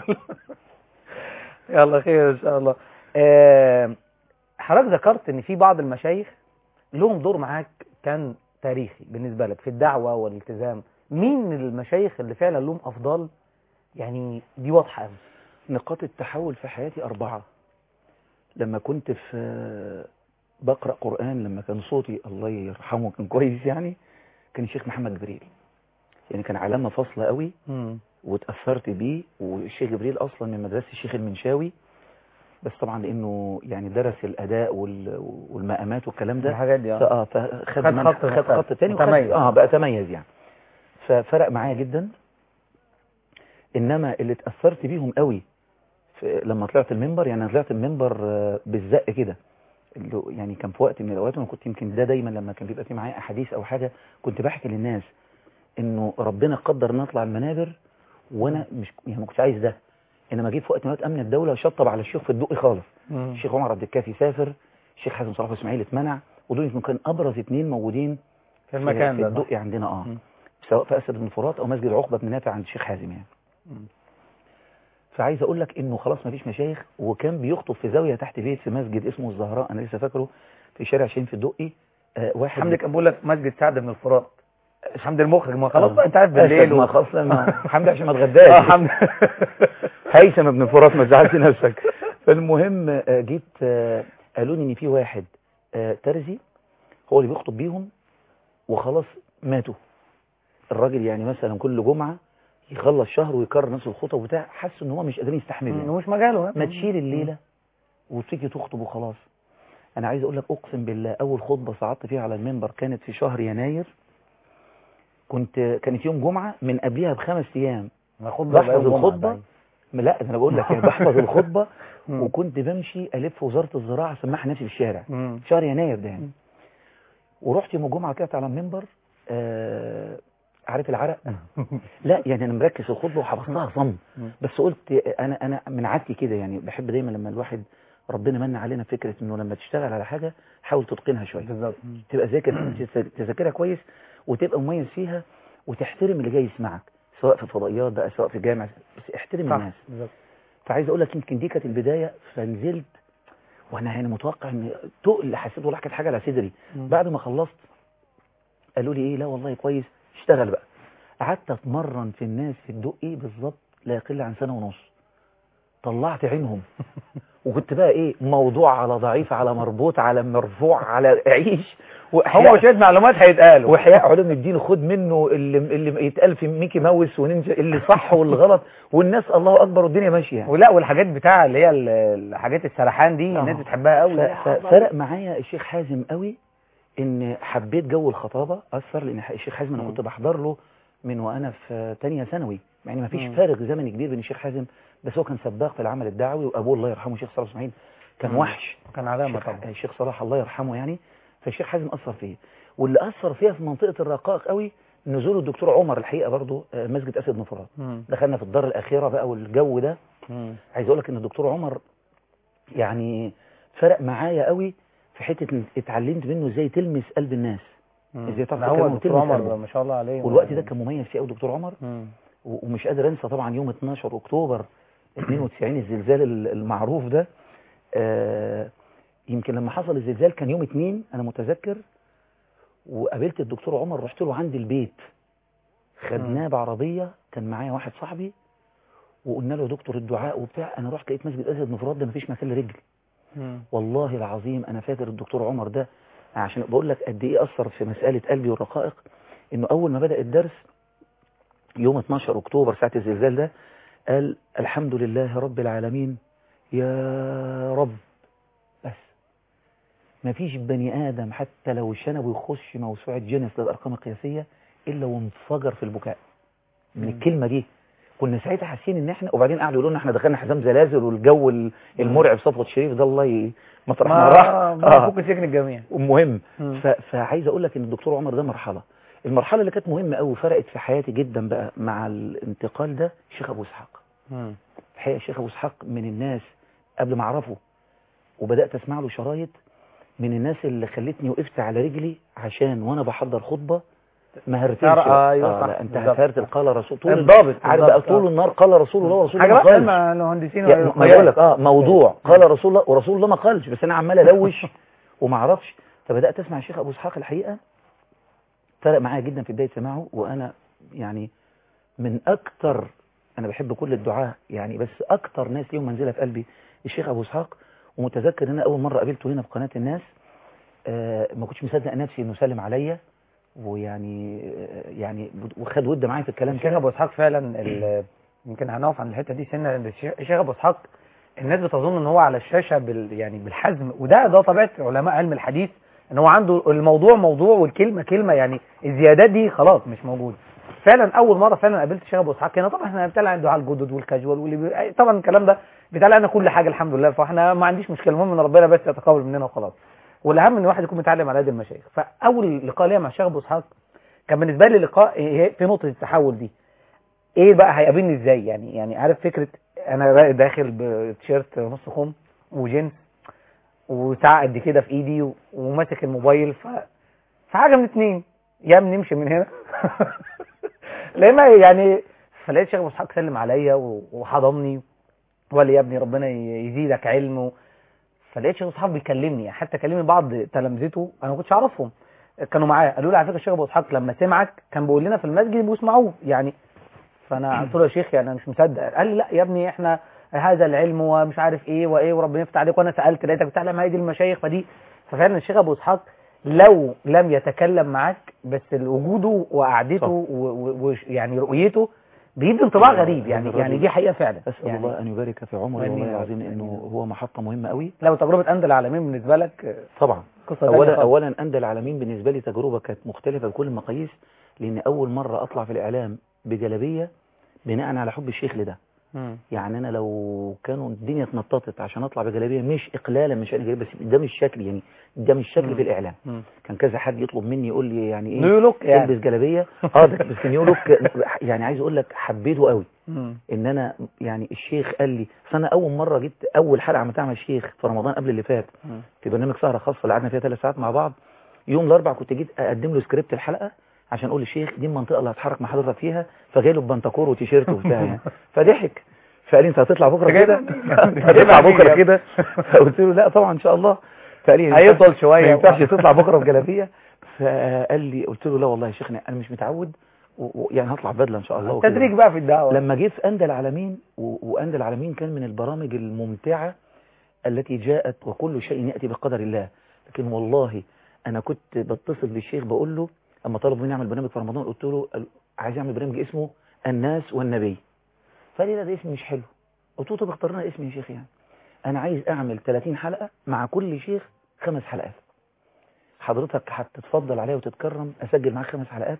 يلا خير ان شاء الله آه، حضرتك ذكرت ان في بعض المشايخ لهم دور معاك كان تاريخي بالنسبة لك في الدعوة والالتزام مين المشايخ اللي فعلا لهم أفضال يعني دي واضحة قوي
نقاط التحول في حياتي أربعة لما كنت في بقرأ قرآن لما كان صوتي الله يرحمه كان كويس يعني كان الشيخ محمد جبريل يعني كان علامة فاصلة قوي واتأثرت بيه والشيخ جبريل أصلا من مدرسة الشيخ المنشاوي بس طبعا لأنه يعني درس الأداء وال- والمقامات والكلام ده
الحاجات دي اه
اه فخد
خد
منح-
خط
خد
مختلف.
خط تاني وخد-
متميز.
اه بقى تميز يعني ففرق معايا جدا انما اللي اتاثرت بيهم قوي في لما طلعت المنبر يعني انا طلعت المنبر آه، بالزق كده اللي هو- يعني كان في وقت من الاوقات وانا كنت يمكن ده دايما لما كان بيبقى في معايا احاديث او حاجه كنت بحكي للناس انه ربنا قدر ان اطلع المنابر وانا مش يعني ما كنتش عايز ده انما جه في وقت من الاوقات امن الدوله وشطب على الشيخ في الدقي خالص الشيخ عمر عبد الكافي سافر الشيخ حازم صلاح اسماعيل اتمنع ودول يمكن كان ابرز اثنين موجودين
في المكان
في
ده
الدقي عندنا اه
مم.
سواء في اسد بن فرات او مسجد عقبه بن نافع عند الشيخ حازم يعني
مم.
فعايز اقول لك انه خلاص ما فيش مشايخ وكان بيخطب في زاويه تحت بيت في مسجد اسمه الزهراء انا لسه فاكره في شارع شين في الدقي آه واحد
حمدي كان بيقول لك مسجد سعد بن الفرات حمدي المخرج ما خلاص
آه.
بقى انت عارف بالليل
أسد ما خلاص ما حمدي عشان ما اتغداش
اه حمدي
هيثم ابن الفرات ما تزعلش نفسك فالمهم آه، جيت آه، قالوا لي ان في واحد آه، ترزي هو اللي بيخطب بيهم وخلاص ماتوا الراجل يعني مثلا كل جمعة يخلص شهر ويكرر نفس الخطب وبتاع حس ان هو مش قادرين يستحملوا يعني.
مش مجاله ها؟
ما تشيل الليلة وتيجي تخطب وخلاص انا عايز اقول لك اقسم بالله اول خطبة صعدت فيها على المنبر كانت في شهر يناير كنت كانت يوم جمعة من قبلها بخمس ايام
ما خد
بحفظ الخطبة لا ده انا بقول لك يعني بحفظ الخطبة
مم.
وكنت بمشي الف وزارة الزراعة اسمعها نفسي في الشارع
مم.
شهر يناير ده يعني
مم.
ورحت يوم الجمعة طلعت على المنبر آه عارف العرق لا يعني انا مركز الخطبة وحفظتها صم
مم.
بس قلت انا انا من عادتي كده يعني بحب دايما لما الواحد ربنا من علينا فكرة انه لما تشتغل على حاجة حاول تتقنها شوية
بالظبط
تبقى ذاكر تذاكرها كويس وتبقى مميز فيها وتحترم اللي جاي يسمعك سواء في الفضائيات بقى سواء في الجامع بس احترم
صح
الناس
بالظبط
فعايز اقول لك يمكن دي كانت البدايه فنزلت وانا يعني متوقع ان تقل حسيت والله كانت حاجه على صدري
مم.
بعد ما خلصت قالوا لي ايه لا والله كويس اشتغل بقى قعدت اتمرن في الناس في الدقي بالظبط لا يقل عن سنه ونص طلعت عينهم وكنت بقى ايه موضوع على ضعيف على مربوط على مرفوع على عيش
هم شويه معلومات هيتقالوا
وحياء علوم الدين خد منه اللي اللي يتقال في ميكي ماوس ونينجا اللي صح واللي غلط والناس الله اكبر والدنيا ماشيه يعني.
ولا والحاجات بتاع اللي هي ال- الحاجات السرحان دي
آه.
الناس بتحبها قوي
ف- ففرق معايا الشيخ حازم قوي ان حبيت جو الخطابه اثر لان الشيخ حازم انا
مم.
كنت بحضر له من وانا في تانية ثانوي يعني ما فيش
مم.
فارق زمني كبير بين الشيخ حازم بس هو كان سباق في العمل الدعوي وابوه الله يرحمه الشيخ صلاح اسماعيل كان
مم.
وحش
كان علامه
الشيخ-
طبعا
الشيخ صلاح الله يرحمه يعني فالشيخ حازم اثر فيا واللي اثر فيها في منطقه الرقائق قوي نزول الدكتور عمر الحقيقه برضو آه، مسجد اسد نفرات
مم.
دخلنا في الدار الاخيره بقى والجو ده
مم.
عايز اقول لك ان الدكتور عمر يعني فرق معايا قوي في حته إن اتعلمت منه ازاي تلمس قلب الناس
مم.
إزاي تعرف
ده هو
تتكلم
الدكتور
وتلمس
عمر
قلبه.
ما شاء الله عليه
والوقت ده كان مميز فيه قوي دكتور عمر
مم.
و- ومش قادر انسى طبعا يوم 12 اكتوبر 92 الزلزال ال- المعروف ده آه، يمكن لما حصل الزلزال كان يوم اتنين انا متذكر وقابلت الدكتور عمر رحت له عند البيت خدناه بعربيه كان معايا واحد صاحبي وقلنا له يا دكتور الدعاء وبتاع انا رحت لقيت مسجد اسد نفرات ده مفيش مكان لرجل
مم.
والله العظيم انا فاكر الدكتور عمر ده عشان بقول لك قد ايه اثر في مساله قلبي والرقائق انه اول ما بدا الدرس يوم 12 اكتوبر ساعه الزلزال ده قال الحمد لله رب العالمين يا رب بس ما فيش بني ادم حتى لو شنبه يخش موسوعه جينيس للارقام القياسيه الا وانفجر في البكاء من
مم.
الكلمه دي كنا ساعتها حاسين ان احنا وبعدين قعدوا يقولوا لنا احنا دخلنا حزام زلازل والجو ال- المرعب صفوت الشريف ده الله ي- مطرح ما راح
ما
آه.
فوق سجن الجميع
المهم
مم.
ف- فعايز اقول لك ان الدكتور عمر ده مرحله المرحله اللي كانت مهمه قوي فرقت في حياتي جدا بقى مع الانتقال ده الشيخ ابو اسحاق
مم.
الحقيقه الشيخ ابو اسحاق من الناس قبل ما اعرفه وبدات اسمع له شرايط من الناس اللي خلتني وقفت على رجلي عشان وانا بحضر خطبه ما هرتلش
تعرف-
بقى.
أيوة
آه
صح،
لا انت
بالظبط.
هرتل قال رسول طول
الضابط،
عارف بقى
بالظبط،
طول
آه.
النار قال رسول الله ورسول
حاجه
الله
بقى
ما قالش.
علم المهندسين
يعني ما بقول لك اه موضوع قال رسول الله ورسول الله ما قالش بس انا عمال الوش وما اعرفش فبدات اسمع الشيخ ابو اسحاق الحقيقه فرق معايا جدا في بدايه سماعه وانا يعني من اكتر انا بحب كل الدعاء يعني بس اكتر ناس ليهم منزله في قلبي الشيخ ابو اسحاق ومتذكر ان انا اول مره قابلته هنا في قناه الناس آه ما كنتش مصدق نفسي انه سلم عليا ويعني آه يعني وخد ود معايا في الكلام
الشيخ ابو اسحاق فعلا ال- يمكن هنقف عند الحته دي سنه لأن الشيخ الشيخ ابو اسحاق الناس بتظن ان هو على الشاشه بال يعني بالحزم وده ده طبيعه علماء علم الحديث ان هو عنده الموضوع موضوع والكلمه كلمه يعني الزيادات دي خلاص مش موجوده فعلا اول مره فعلا قابلت الشيخ ابو اسحاق هنا طبعا احنا بنتكلم عن دعاء الجدد والكاجوال واللي بي... طبعا الكلام ده بيتقال لنا كل حاجه الحمد لله فاحنا ما عنديش مشكله المهم ان ربنا بس يتقبل مننا وخلاص والاهم ان الواحد يكون متعلم على يد المشايخ فاول لقاء ليا مع الشيخ ابو اسحاق كان بالنسبه لي لقاء هي- في نقطه التحول دي ايه بقى هيقابلني ازاي يعني يعني عارف فكره انا را- داخل بتيشيرت نص كم وجينز وساعه قد كده في ايدي و- وماسك الموبايل ف فحاجه من اتنين يا اما نمشي من هنا لان يعني فلقيت شيخ ابو اسحاق سلم عليا و- وحضني وقال لي يا ابني ربنا ي- يزيدك علم و... فلقيت شيخ ابو اسحاق بيكلمني حتى كلمني بعض تلامذته انا ما كنتش اعرفهم كانوا معاه قالوا لي على فكره الشيخ ابو اسحاق لما سمعك كان بيقول لنا في المسجد بيسمعوه يعني فانا قلت له يا شيخ يعني انا مش مصدق قال لي لا يا ابني احنا هذا العلم ومش عارف ايه وايه وربنا يفتح عليك وانا سالت لقيتك بتعلم هذه المشايخ فدي ففعلا الشيخ ابو اسحاق لو لم يتكلم معاك بس وجوده وقعدته ويعني رؤيته بيدي انطباع غريب يعني
الراجل-
يعني دي حقيقه فعلا
اسال
يعني
الله ان يبارك في عمره
آمين
والله
يا رب.
العظيم انه هو محطه مهمه قوي
لو تجربه اندى العالمين بالنسبه لك
طبعا
قصه تانية
اولا
خالص.
اولا اندى العالمين بالنسبه لي تجربه كانت مختلفه بكل المقاييس لان اول مره اطلع في الاعلام بجلبيه بناء على حب الشيخ لده
مم.
يعني انا لو كانوا الدنيا اتنططت عشان اطلع بجلابيه مش اقلالا من شان الجلابيه بس ده مش شكل يعني ده مش شكل
مم.
في الاعلام
مم.
كان كذا حد يطلب مني يقول لي يعني ايه
نيو لوك يعني
البس جلابيه اه ده بس نيو لوك يعني عايز اقول لك حبيته قوي
مم.
ان انا يعني الشيخ قال لي أصل انا اول مره جيت اول حلقه عملتها مع الشيخ في رمضان قبل اللي فات
مم.
في برنامج سهره خاصه اللي قعدنا فيها ثلاث ساعات مع بعض يوم الاربع كنت جيت اقدم له سكريبت الحلقه عشان اقول للشيخ دي المنطقه اللي هتحرك مع حضرتك فيها فجاي له ببنتكور وتيشيرت وبتاع يعني فضحك فقال لي انت هتطلع بكره كده هتطلع بكره كده فقلت له لا طبعا ان شاء الله فقال لي
هيطول شويه
ما ينفعش تطلع بكره بجلابيه فقال لي قلت له لا والله يا شيخنا انا مش متعود و- و- يعني هطلع بدله ان شاء الله وكده.
تدريج بقى في الدعوه
لما جيت في أندى العالمين و- وأندى العالمين كان من البرامج الممتعة التي جاءت وكل شيء يأتي بقدر الله لكن والله أنا كنت بتصل بالشيخ بقول له أما طلب مني أعمل برنامج في رمضان قلت له ال- عايز أعمل برنامج اسمه الناس والنبي فقال لي لا ده اسم مش حلو قلت له طب اختار لنا اسم يا شيخ يعني أنا عايز أعمل 30 حلقة مع كل شيخ خمس حلقات حضرتك هتتفضل عليا وتتكرم أسجل معاك خمس حلقات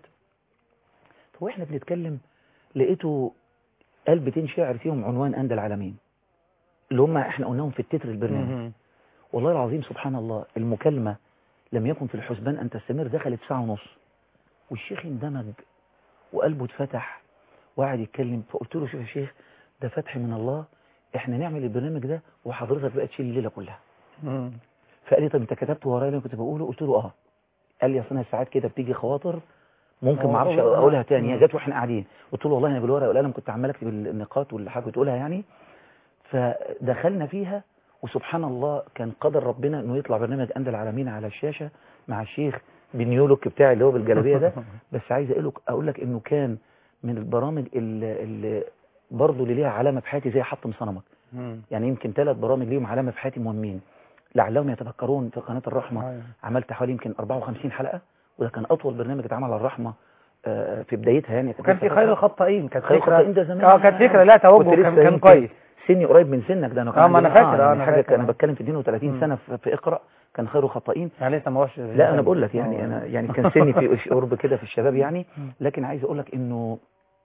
فواحنا بنتكلم لقيته قال بيتين شعر فيهم عنوان أندى العالمين اللي هم احنا قلناهم في التتر البرنامج
مم.
والله العظيم سبحان الله المكالمة لم يكن في الحسبان أن تستمر دخلت ساعة ونص والشيخ اندمج وقلبه اتفتح وقعد يتكلم فقلت له شوف يا شيخ ده فتح من الله احنا نعمل البرنامج ده وحضرتك بقى تشيل الليلة كلها
مم.
فقال لي طب انت كتبت ورايا اللي أنا كنت بقوله قلت له اه قال لي اصل انا ساعات كده بتيجي خواطر ممكن ما اعرفش
آه.
اقولها تاني هي
مم.
جت واحنا قاعدين قلت له والله انا بالورقه والقلم كنت عمال اكتب النقاط واللي حضرتك بتقولها يعني فدخلنا فيها وسبحان الله كان قدر ربنا انه يطلع برنامج اندى العالمين على الشاشه مع الشيخ بنيولوك بتاعي اللي هو بالجلابيه ده بس عايز اقول لك اقول لك انه كان من البرامج اللي, اللي برضه اللي ليها علامه في حياتي زي حطم صنمك
مم.
يعني يمكن ثلاث برامج ليهم علامه في حياتي مهمين لعلهم يتفكرون في قناه الرحمه
أيوة.
عملت حوالي يمكن 54 حلقه وده كان اطول برنامج اتعمل على الرحمه آه، في بدايتها يعني
وكان في خير الخطائين كانت
خير
فكره
الخطائين ده زمان
اه كانت فكره لا
كنت
توجه
لسه
كان كان
يمكن
كويس
سني قريب من سنك ده انا كان
آه، ما أنا
عندنا-
فاكر، آه،
يعني
أنا
حاجه
فاكر،
كان
آه.
بتكلم في 32
مم.
سنه في, في اقرا كان خير خطائين
يعني لسه ما هوش
لا انا بقول لك يعني
آه.
انا يعني كان سني في قرب كده في الشباب يعني
مم.
لكن عايز اقول لك انه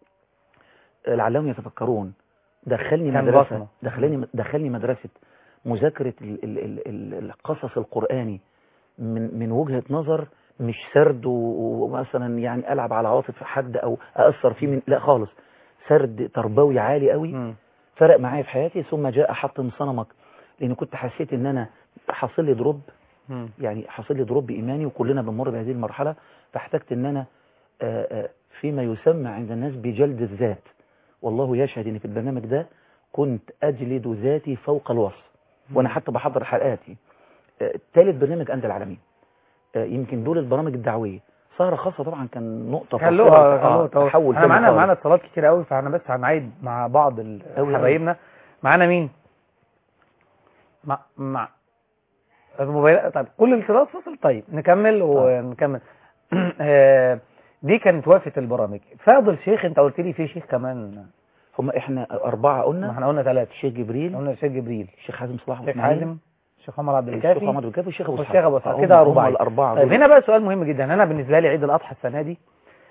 لعلهم يتفكرون دخلني
كان
مدرسه
بصمة.
دخلني دخلني مدرسه مذاكره ال- ال- ال- ال- القصص القراني من من وجهه نظر مش سرد و- ومثلا يعني العب على عواطف حد او اثر فيه من لا خالص سرد تربوي عالي قوي
مم.
فرق معايا في حياتي ثم جاء حطم صنمك لان كنت حسيت ان انا حاصل لي دروب
مم.
يعني حصل لي دروب ايماني وكلنا بنمر بهذه المرحله فاحتجت ان انا آه، آه، فيما يسمى عند الناس بجلد الذات والله يشهد ان في البرنامج ده كنت اجلد ذاتي فوق الوصف وانا حتى بحضر حلقاتي آه، ثالث برنامج اندى العالمين آه، يمكن دول البرامج الدعويه سهره خاصه طبعا كان نقطه
كان
فاصلة،
له
آه،
له تو-
تحول
احنا
تاني
معانا
خالص.
معانا اتصالات كتير قوي فاحنا بس هنعيد مع بعض ال-
أوي أوي.
حبايبنا معانا مين مع مع الموبايل طيب كل الاتصالات فصل طيب نكمل ونكمل آه، دي كانت وقفه البرامج فاضل شيخ انت قلت لي في شيخ كمان
هم احنا اربعه
ما
قلنا
احنا قلنا ثلاثه
الشيخ جبريل
قلنا الشيخ جبريل
الشيخ حازم صلاح
الشيخ
وإسماعيل،
حازم الشيخ عمر عبد
الشيخ
الكافي
محمد الكافي والشيخ ابو
والشيخ أبو إسحاق.
هم-
كده
هم
رباعي.
الاربعه
طيب
دول.
هنا بقى سؤال مهم جدا انا بالنسبه لي عيد الاضحى السنه دي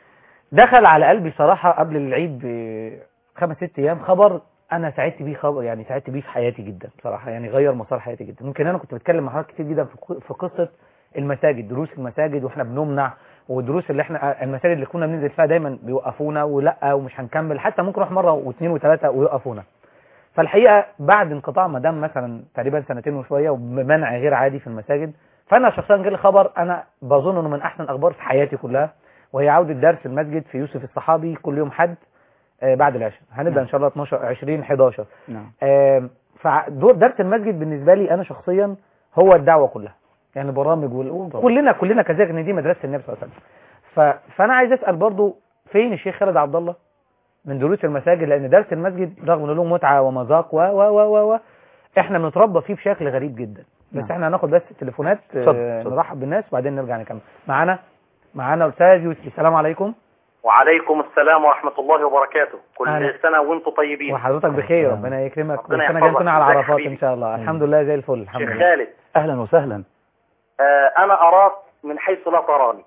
دخل على قلبي صراحه قبل العيد بخمس ست ايام خبر انا سعدت بيه خبر يعني سعدت بيه في حياتي جدا بصراحه يعني غير مسار حياتي جدا ممكن انا كنت بتكلم مع حضرتك كتير جدا في ق- في قصه المساجد دروس المساجد واحنا بنمنع والدروس اللي احنا المساجد اللي كنا بننزل فيها دايما بيوقفونا ولا ومش هنكمل حتى ممكن نروح مره واثنين وثلاثه ويوقفونا فالحقيقه بعد انقطاع مدام مثلا تقريبا سنتين وشويه ومنع غير عادي في المساجد فانا شخصيا جالي خبر انا بظن انه من احسن الاخبار في حياتي كلها وهي عوده درس المسجد في يوسف الصحابي كل يوم حد آه، بعد العشاء هنبدا
نعم.
ان شاء الله 12 20 11
نعم
آم، فدور درس المسجد بالنسبه لي انا شخصيا هو الدعوه كلها يعني برامج وال...
طبعا.
كلنا كلنا كذلك ان دي مدرسه النبي صلى الله عليه وسلم ف... فانا عايز اسال برضو فين الشيخ خالد عبد الله من دروس المساجد لان درس المسجد رغم انه له متعه ومذاق و و و و, و احنا بنتربى فيه بشكل غريب جدا بس
نعم.
احنا هناخد بس التليفونات
اتفضل،
آه،
اتفضل.
نرحب بالناس وبعدين نرجع نكمل معانا معانا استاذ يوسف السلام عليكم
وعليكم السلام ورحمة الله وبركاته كل
أهلا.
سنة وانتم طيبين
وحضرتك بخير
السلام.
ربنا يكرمك
ربنا
والسنه
يحفظك.
جايه على
ازيك يا
عرفات
حبيبي؟
ان شاء الله
آمين.
الحمد لله زي الفل الحمد
شيخ
لله
خالد
اهلا وسهلا
آه أنا أراك من حيث لا تراني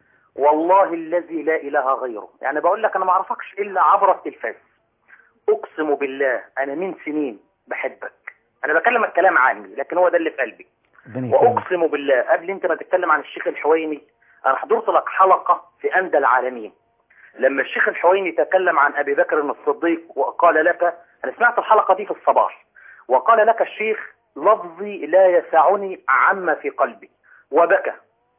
والله الذي لا إله غيره يعني بقول لك أنا ما أعرفكش إلا عبر التلفاز أقسم بالله أنا من سنين بحبك أنا بكلمك كلام عامي لكن هو ده اللي في قلبي
ربنا يكرمك
وأقسم بالله قبل أنت ما تتكلم عن الشيخ الحويني أنا حضرت لك حلقة في أندى العالمين لما الشيخ الحويني تكلم عن أبي بكر الصديق وقال لك أنا سمعت الحلقة دي في الصباح وقال لك الشيخ لفظي لا يسعني عما في قلبي وبكى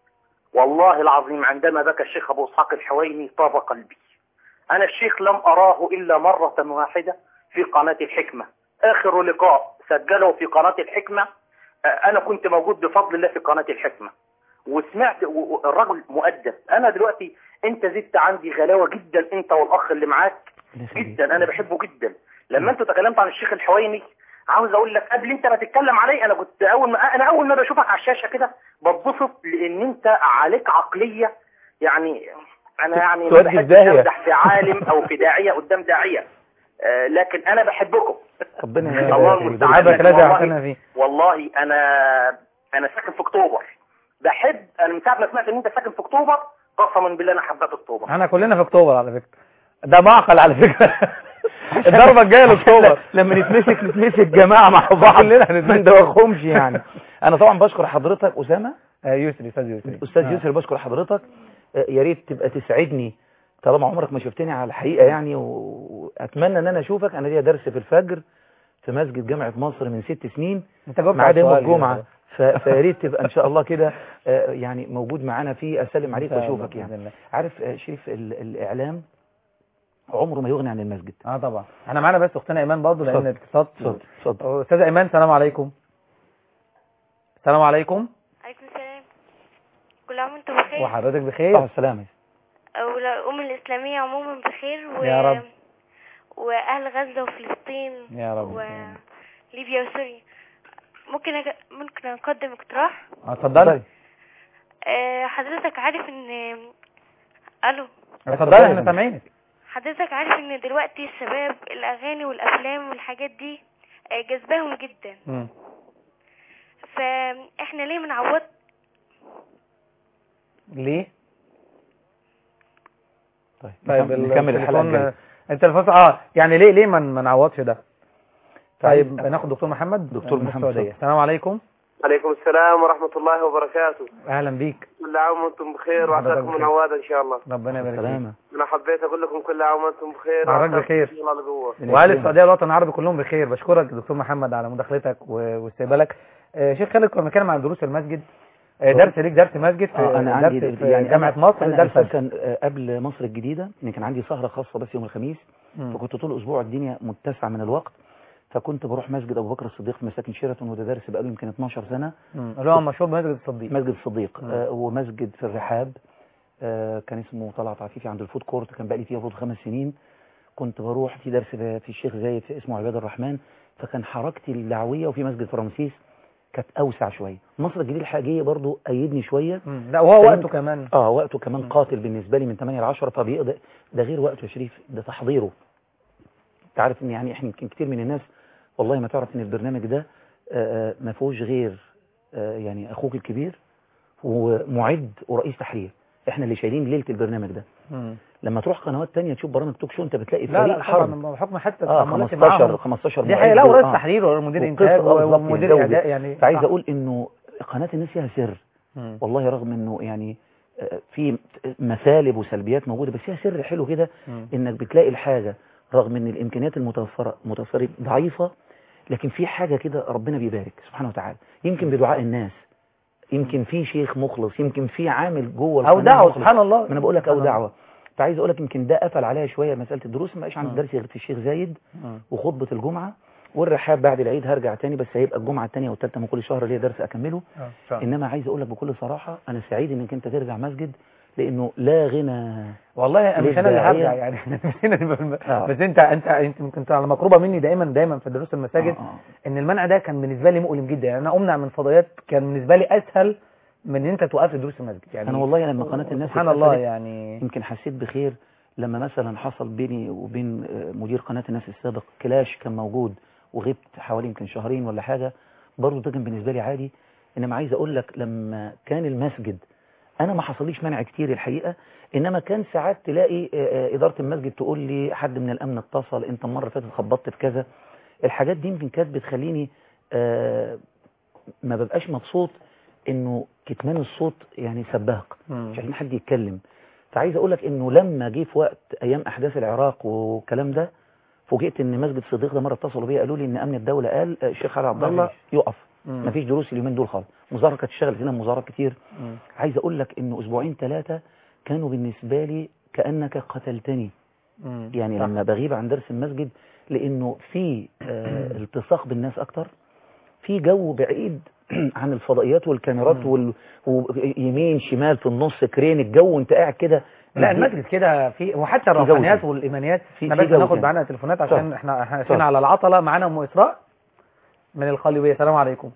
والله العظيم عندما بكى الشيخ أبو إسحاق الحويني طاب قلبي أنا الشيخ لم أراه إلا مرة واحدة في قناة الحكمة آخر لقاء سجله في قناة الحكمة آه، أنا كنت موجود بفضل الله في قناة الحكمة وسمعت و- و- الرجل مؤدب أنا دلوقتي أنت زدت عندي غلاوة جدا أنت والأخ اللي معاك
ربنا يخليك.
جدا انا بحبه جدا لما انتوا تكلمت عن الشيخ الحويني عاوز اقول لك قبل انت ما تتكلم عليه انا كنت اول ما انا اول ما بشوفك على الشاشه كده بتبسط لان انت عليك عقليه يعني انا يعني ما
تودي في
بحبش
داهية.
امدح في عالم او في داعيه قدام داعيه آه، لكن انا بحبكم
ربنا
الله
يخليك.
المستعان.
عبك
لكن
لا
والله-
تعتنى فيه
والله انا انا ساكن في اكتوبر بحب انا من ساعه ما سمعت ان انت ساكن في اكتوبر قسما بالله انا حبيت اكتوبر
احنا كلنا في اكتوبر على فكره ده معقل على فكره الضربه الجايه لاكتوبر
لما نتمسك نتمسك جماعه مع بعض
كلنا هنتمسك.
ما ندوخهمش يعني انا طبعا بشكر حضرتك اسامه
آه، يسري استاذ يسري
استاذ
آه.
يسر بشكر حضرتك آه، يا ريت تبقى تسعدني طالما عمرك ما شفتني على الحقيقه يعني و- واتمنى ان انا اشوفك انا ليا درس في الفجر في مسجد جامعه مصر من ست سنين
انت جاوبت
ميعاد
على
يوم
السؤال
الجمعه
ده.
ف- فيا ريت تبقى ان شاء الله كده آه، يعني موجود معانا فيه اسلم عليك
إن شاء الله
واشوفك يعني
بإذن الله.
عارف آه، شريف ال- الاعلام عمره ما يغني عن المسجد
اه طبعا احنا معانا بس اختنا ايمان برضه لان
اتفضل.
الاتصال
اتفضل اتفضل
استاذه ايمان السلام عليكم السلام عليكم
عليكم السلام كل عام وانتم بخير
وحضرتك
مع
بخير
السلامه
والأمة الإسلامية عموما بخير و...
يا رب.
وأهل غزة وفلسطين
يا رب
وليبيا وسوريا ممكن أج... ممكن أقدم اقتراح
اه، اتفضلي
أه حضرتك عارف ان ألو
اتفضلي احنا سامعينك
حضرتك عارف ان دلوقتي الشباب الأغاني والأفلام والحاجات دي آه، جذباهم جدا
مم.
فاحنا ليه منعوض
ليه
طيب
طيب
نكمل- نكمل الحلقه
التليفون
الجايه
التليفون اه يعني ليه ليه ما ما نعوضش ده طيب
طيب.
ناخد دكتور محمد
دكتور
من
محمد،
السعوديه
اتفضل.
السلام عليكم
عليكم السلام ورحمة الله وبركاته
اهلا بيك
كل عام وانتم بخير
حضرتك
وعساكم
بخير.
من عواد ان شاء الله
ربنا يبارك فيك
سلامه
انا حبيت اقول لكم كل عام وانتم بخير
حضرتك
وعساكم
بخير.
ان شاء الله لقوة
واهل السعوديه والوطن العربي كلهم بخير بشكرك دكتور محمد على مداخلتك و- واستقبالك آه، شيخ خالد كنا بنتكلم عن دروس المسجد آه، درس ليك درس مسجد في
اه انا عندي
درس في
يعني
جامعه
أنا-
مصر
انا
درس
اساسا آه، قبل مصر الجديده يعني كان عندي سهره خاصه بس يوم الخميس
مم.
فكنت طول اسبوع الدنيا متسعه من الوقت فكنت بروح مسجد ابو بكر الصديق في مساكن شيراتون وده درس بقاله يمكن 12 سنه
مم. اللي هو مشهور بمسجد الصديق
مسجد الصديق
مم.
آه ومسجد في الرحاب آه كان اسمه طلعت عفيفي عند الفود كورت كان بقالي فيه المفروض خمس سنين كنت بروح في درس ب- في الشيخ زايد في اسمه عباد الرحمن فكان حركتي الدعويه وفي مسجد فرانسيس كانت اوسع شويه مصر الجديد الحاجيه برضو ايدني شويه
مم. لا وهو وقته كمان
اه وقته كمان
مم.
قاتل بالنسبه لي من 8 ل 10 فبيقدر ده غير وقته يا شريف ده تحضيره انت عارف ان يعني احنا يمكن كتير من الناس والله ما تعرف ان البرنامج ده آه، آه، ما فيهوش غير آه، يعني اخوك الكبير ومعد ورئيس تحرير احنا اللي شايلين ليله البرنامج ده
مم.
لما تروح قنوات تانية تشوف برامج توك شو انت بتلاقي
لا
فريق
لا
حرب
طبعا بحكم حتى
اه
التعاملات
15
معاهم.
15
دي حقيقة لا
معد
ورئيس
آه.
تحرير ومدير
وقصة-
انتاج
آه، بالظبط،
ومدير
الجودة.
اعداء يعني
فعايز
آه.
اقول انه قناه الناس فيها سر
مم.
والله رغم انه يعني آه، في مثالب وسلبيات موجوده بس فيها سر حلو كده
مم.
انك بتلاقي الحاجه رغم ان الامكانيات المتوفره متوفره ضعيفه لكن في حاجه كده ربنا بيبارك سبحانه وتعالى يمكن بدعاء الناس يمكن في شيخ مخلص يمكن في عامل جوه
او
القناة
دعوة
مخلص.
سبحان الله
ما انا بقول لك او
سبحان الله.
دعوه فعايز اقول لك يمكن ده قفل عليا شويه مساله الدروس ما بقاش عندي
مم.
درس غير في الشيخ زايد
مم.
وخطبه الجمعه والرحاب بعد العيد هرجع تاني بس هيبقى الجمعه الثانيه والثالثه من كل شهر ليا درس اكمله
آه، فعلا.
انما عايز اقول لك بكل صراحه انا سعيد انك انت ترجع مسجد لانه لا غنى
والله أنا مش انا اللي
للداعية.
هرجع يعني إحنا نفسنا نبقى الم-
آه.
بس انت انت انت كنت على مقربه مني دايما دايما في دروس المساجد
آه، آه.
ان المنع ده كان بالنسبه لي مؤلم جدا يعني انا امنع من فضائيات كان بالنسبه لي اسهل من ان انت توقف لي دروس المسجد يعني
انا والله لما قناه الناس
سبحان الله
اتقفلت،
يعني
يمكن حسيت بخير لما مثلا حصل بيني وبين آه، مدير قناه الناس السابق كلاش كان موجود وغبت حوالي يمكن شهرين ولا حاجه برضه ده كان بالنسبه لي عادي انما عايز اقول لك لما كان المسجد انا ما حصليش منع كتير الحقيقه انما كان ساعات تلاقي آه، آه، اداره المسجد تقول لي حد من الامن اتصل انت المره اللي فاتت خبطت في كذا الحاجات دي يمكن كانت بتخليني آه، ما ببقاش مبسوط انه كتمان الصوت يعني سبهق
مم.
مش عايزين حد يتكلم فعايز اقول لك انه لما جه في وقت ايام احداث العراق والكلام ده فوجئت ان مسجد صديق ده مره اتصلوا بيا قالوا لي ان امن الدوله قال آه، الشيخ علي عبد الله
مفيش.
يقف
مم.
مفيش دروس اليومين دول خالص مظاهره كانت اشتغلت هنا مظاهرات كتير
مم.
عايز اقول لك انه اسبوعين ثلاثه كانوا بالنسبه لي كانك قتلتني
مم.
يعني
صح.
لما بغيب عن درس المسجد لانه في آه، التصاق بالناس اكتر في جو بعيد عن الفضائيات والكاميرات
مم.
وال... ويمين شمال في النص كرين الجو وانت قاعد كده
لا
مدي-
المسجد كده في وحتى
في جو
الروحانيات
تاني.
والايمانيات
في-
احنا
في
بس
جو
ناخد
تاني.
معانا تليفونات عشان
صح.
احنا احنا
صح.
اسفين على العطله معانا ام اسراء من الخليويه السلام عليكم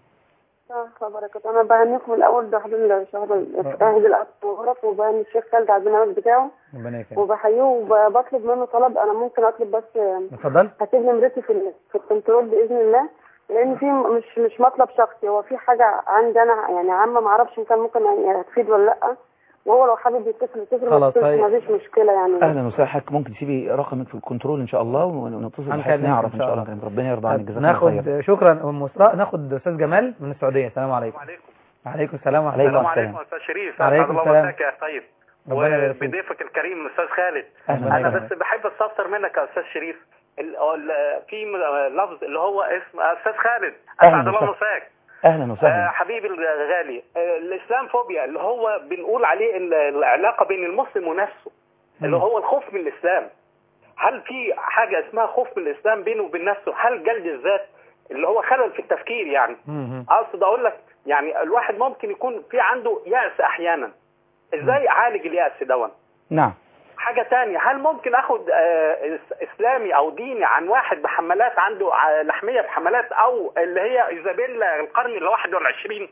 بركة أنا بهنيكم الأول بحضور الشهر عيد الأطهار وبهني الشيخ خالد على البرنامج بتاعه
ربنا يكرمك
وبحييه وبطلب منه طلب أنا ممكن أطلب بس
اتفضل
هسيب نمرتي في ال- في الكنترول بإذن الله لأن في مش مش مطلب شخصي هو في حاجة عندي أنا يعني عامة معرفش إن كان ممكن يعني هتفيد ولا لأ وهو لو حابب يتصل يتصل ما
خلاص،
يتصلش
طيب.
مفيش مشكلة يعني
اهلا وسهلا حضرتك ممكن تسيبي رقمك في الكنترول ان شاء الله ونتصل بحيث
هنكلمك
نعرف
إن
ان
شاء
شاء
الله.
الله ربنا يرضى عنك جزاك الله خير
ناخد شكرا ام اسراء ناخد استاذ جمال من السعوديه السلام عليكم
عليكم
وعليكم السلام ورحمه
عليكم
الله
السلام.
عليكم استاذ شريف
عليكم
اسعد الله
السلام.
مساك يا طيب
ربنا يبارك فيك.
وبضيفك الكريم الاستاذ خالد
أهلا
انا
وسهلا.
بس بحب استفسر منك يا استاذ شريف ال- ال- في م- لفظ اللي هو اسم استاذ خالد
أهلا
اسعد الله
وسهلا.
مساك
اهلا
آه،
وسهلا
حبيبي الغالي آه، الاسلام فوبيا اللي هو بنقول عليه ال- العلاقه بين المسلم ونفسه اللي
مم.
هو الخوف من الاسلام هل في حاجه اسمها خوف من الاسلام بينه وبين نفسه هل جلد الذات اللي هو خلل في التفكير يعني
مم.
اقصد اقول لك يعني الواحد ممكن يكون في عنده يأس احيانا ازاي اعالج اليأس دون
نعم
حاجة تانية هل ممكن اخد آه، إس- اسلامي او ديني عن واحد بحملات عنده ع- لحمية بحملات او اللي هي ايزابيلا القرن ال 21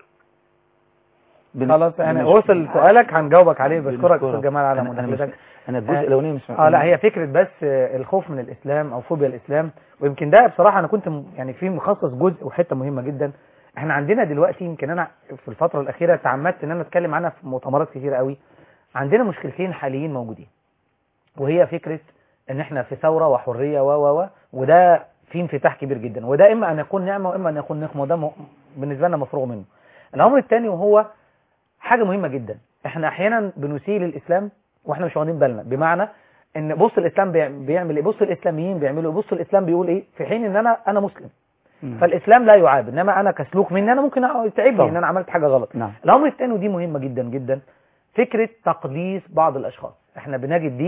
بن-
خلاص يعني
بنش-
وصل سؤالك هنجاوبك عليه بشكرك
بنشكرك.
استاذ جمال على
أنا- أنا مش-
مداخلتك
انا الجزء
آه،
الاولاني مش
اه لا هي فكره بس آه، الخوف من الاسلام او فوبيا الاسلام ويمكن ده بصراحه انا كنت م- يعني في مخصص جزء وحته مهمه جدا احنا عندنا دلوقتي يمكن انا في الفتره الاخيره تعمدت ان انا اتكلم عنها في مؤتمرات كتيره قوي عندنا مشكلتين حاليين موجودين وهي فكره ان احنا في ثوره وحريه و و و وده في انفتاح كبير جدا وده اما ان يكون نعمه واما ان يكون نقمه وده م- بالنسبه لنا مفروغ منه الامر الثاني وهو حاجه مهمه جدا احنا احيانا بنسيء الاسلام واحنا مش واخدين بالنا بمعنى ان بص الاسلام بيع- بيعمل ايه بص الاسلاميين بيعملوا ايه بص الاسلام بيقول ايه في حين ان انا انا مسلم
مم.
فالاسلام لا يعاب انما انا كسلوك مني انا ممكن يتعبني
طبعا.
ان انا عملت حاجه غلط
نعم
الامر الثاني ودي مهمه جدا جدا فكره تقديس بعض الاشخاص احنا بنجد دي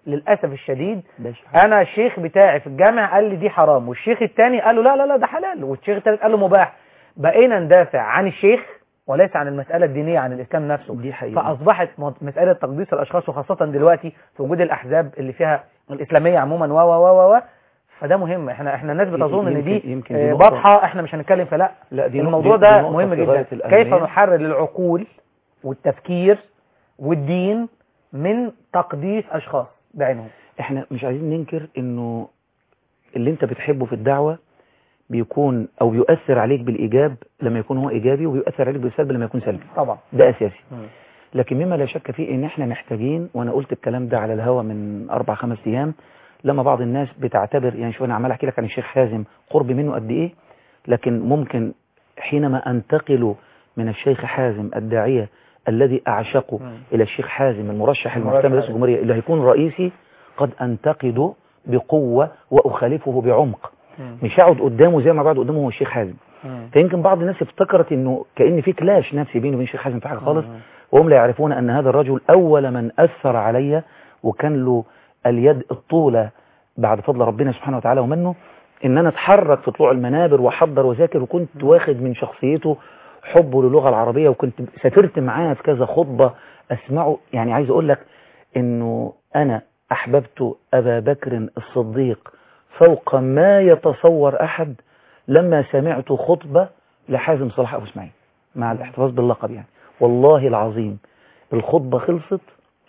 للاسف الشديد
ده شيء
انا الشيخ بتاعي في الجامع قال لي دي حرام والشيخ التاني قال له لا لا لا ده حلال والشيخ التالت قال له مباح بقينا ندافع عن الشيخ وليس عن المسألة الدينية عن الإسلام نفسه
دي حقيقة
فأصبحت م- مسألة تقديس الأشخاص وخاصة دلوقتي في وجود الأحزاب اللي فيها الإسلامية عموما و و و و فده مهم احنا احنا الناس بتظن ان دي
يمكن- يمكن دي
آه،
نقطة-
واضحة احنا مش هنتكلم فلا
لا دي
الموضوع
دي- دي
ده
نقطة
مهم
في
جدا
غاية
كيف
الأهمية.
نحرر العقول والتفكير والدين من تقديس أشخاص بعينهم
احنا مش عايزين ننكر انه اللي انت بتحبه في الدعوة بيكون او بيؤثر عليك بالايجاب لما يكون هو ايجابي وبيؤثر عليك بالسلب لما يكون سلبي
طبعا
ده اساسي
مم.
لكن مما لا شك فيه ان احنا محتاجين وانا قلت الكلام ده على الهوا من اربع خمس ايام لما بعض الناس بتعتبر يعني شوف انا عمال احكي لك عن الشيخ حازم قرب منه قد ايه لكن ممكن حينما انتقل من الشيخ حازم الداعية الذي اعشقه
مم.
الى الشيخ حازم المرشح
المرشح
المحتمل رئيس الجمهورية اللي هيكون رئيسي قد انتقده بقوة واخالفه بعمق
مم.
مش هقعد قدامه زي ما بعد قدامه هو الشيخ حازم
مم.
فيمكن بعض الناس افتكرت انه كأن في كلاش نفسي بيني وبين الشيخ حازم في حاجة خالص
مم.
وهم لا يعرفون أن هذا الرجل أول من أثر علي وكان له اليد الطولة بعد فضل ربنا سبحانه وتعالى ومنه إن أنا أتحرك في طلوع المنابر وأحضر وذاكر وكنت واخد من شخصيته حبه للغة العربية وكنت سافرت معاه في كذا خطبة أسمعه يعني عايز أقول لك إنه أنا أحببت أبا بكر الصديق فوق ما يتصور أحد لما سمعت خطبة لحازم صلاح أبو اسماعيل مع الاحتفاظ باللقب يعني والله العظيم الخطبة خلصت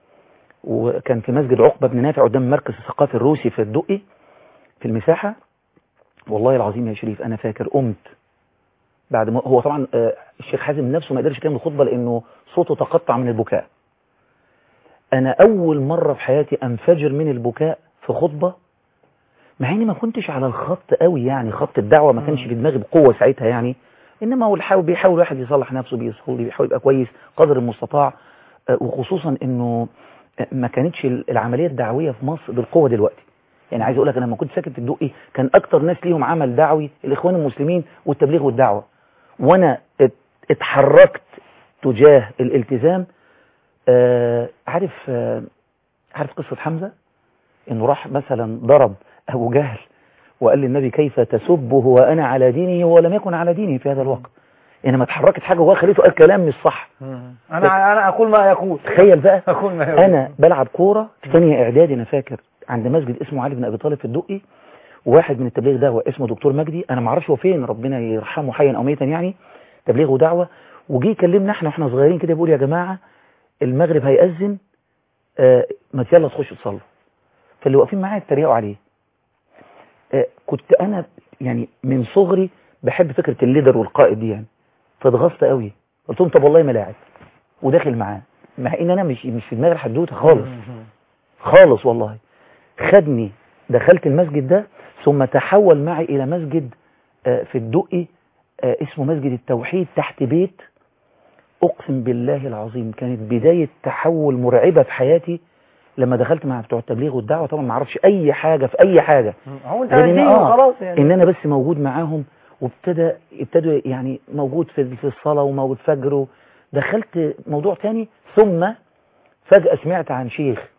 وكان في مسجد عقبة بن نافع قدام المركز الثقافي الروسي في الدقي في المساحة والله العظيم يا شريف أنا فاكر قمت بعد ما هو طبعا آه، الشيخ حازم نفسه ما قدرش يكمل الخطبة لأنه صوته تقطع من البكاء أنا أول مرة في حياتي أنفجر من البكاء في خطبة مع إني ما كنتش على الخط قوي يعني خط الدعوة ما كانش في دماغي بقوة ساعتها يعني إنما هو الحاول بيحاول واحد يصلح نفسه بيصلي بيحاول يبقى كويس قدر المستطاع آه، وخصوصا إنه آه، ما كانتش العملية الدعوية في مصر بالقوة دلوقتي يعني عايز اقول لك انا لما كنت ساكن في الدقي كان اكتر ناس ليهم عمل دعوي الاخوان المسلمين والتبليغ والدعوه وانا ات- اتحركت تجاه الالتزام آه عارف آه عارف قصه حمزه انه راح مثلا ضرب ابو جهل وقال للنبي كيف تسبه وانا على دينه ولم يكن على دينه في هذا الوقت انما اتحركت حاجه جواه خليته قال كلام مش صح
مم. انا انا اقول ما يقول
تخيل بقى
اقول ما يقول
انا بلعب كوره في ثانيه اعدادي انا فاكر عند مسجد اسمه علي بن ابي طالب في الدقي وواحد من التبليغ دعوه اسمه دكتور مجدي انا ما اعرفش هو فين ربنا يرحمه حيا او ميتا يعني تبليغ ودعوه وجي يكلمنا احنا واحنا صغيرين كده بيقول يا جماعه المغرب هيأذن آه ما يلا تخشوا تصلوا فاللي واقفين معايا اتريقوا عليه آه كنت انا يعني من صغري بحب فكره الليدر والقائد دي يعني فاتغصت قوي قلت لهم طب والله ما لاعب وداخل معاه مع ان انا مش مش في دماغي الحدوته خالص خالص والله خدني دخلت المسجد ده ثم تحول معي إلى مسجد آه، في الدقي آه، اسمه مسجد التوحيد تحت بيت أقسم بالله العظيم كانت بداية تحول مرعبة في حياتي لما دخلت مع بتوع التبليغ والدعوة طبعا ما اعرفش أي حاجة في أي حاجة
هو انت
غير إن-
دين
آه،
وخلاص يعني
إن أنا بس موجود معاهم وابتدى ابتدوا يعني موجود في في الصلاة وموجود فجر دخلت موضوع تاني ثم فجأة سمعت عن شيخ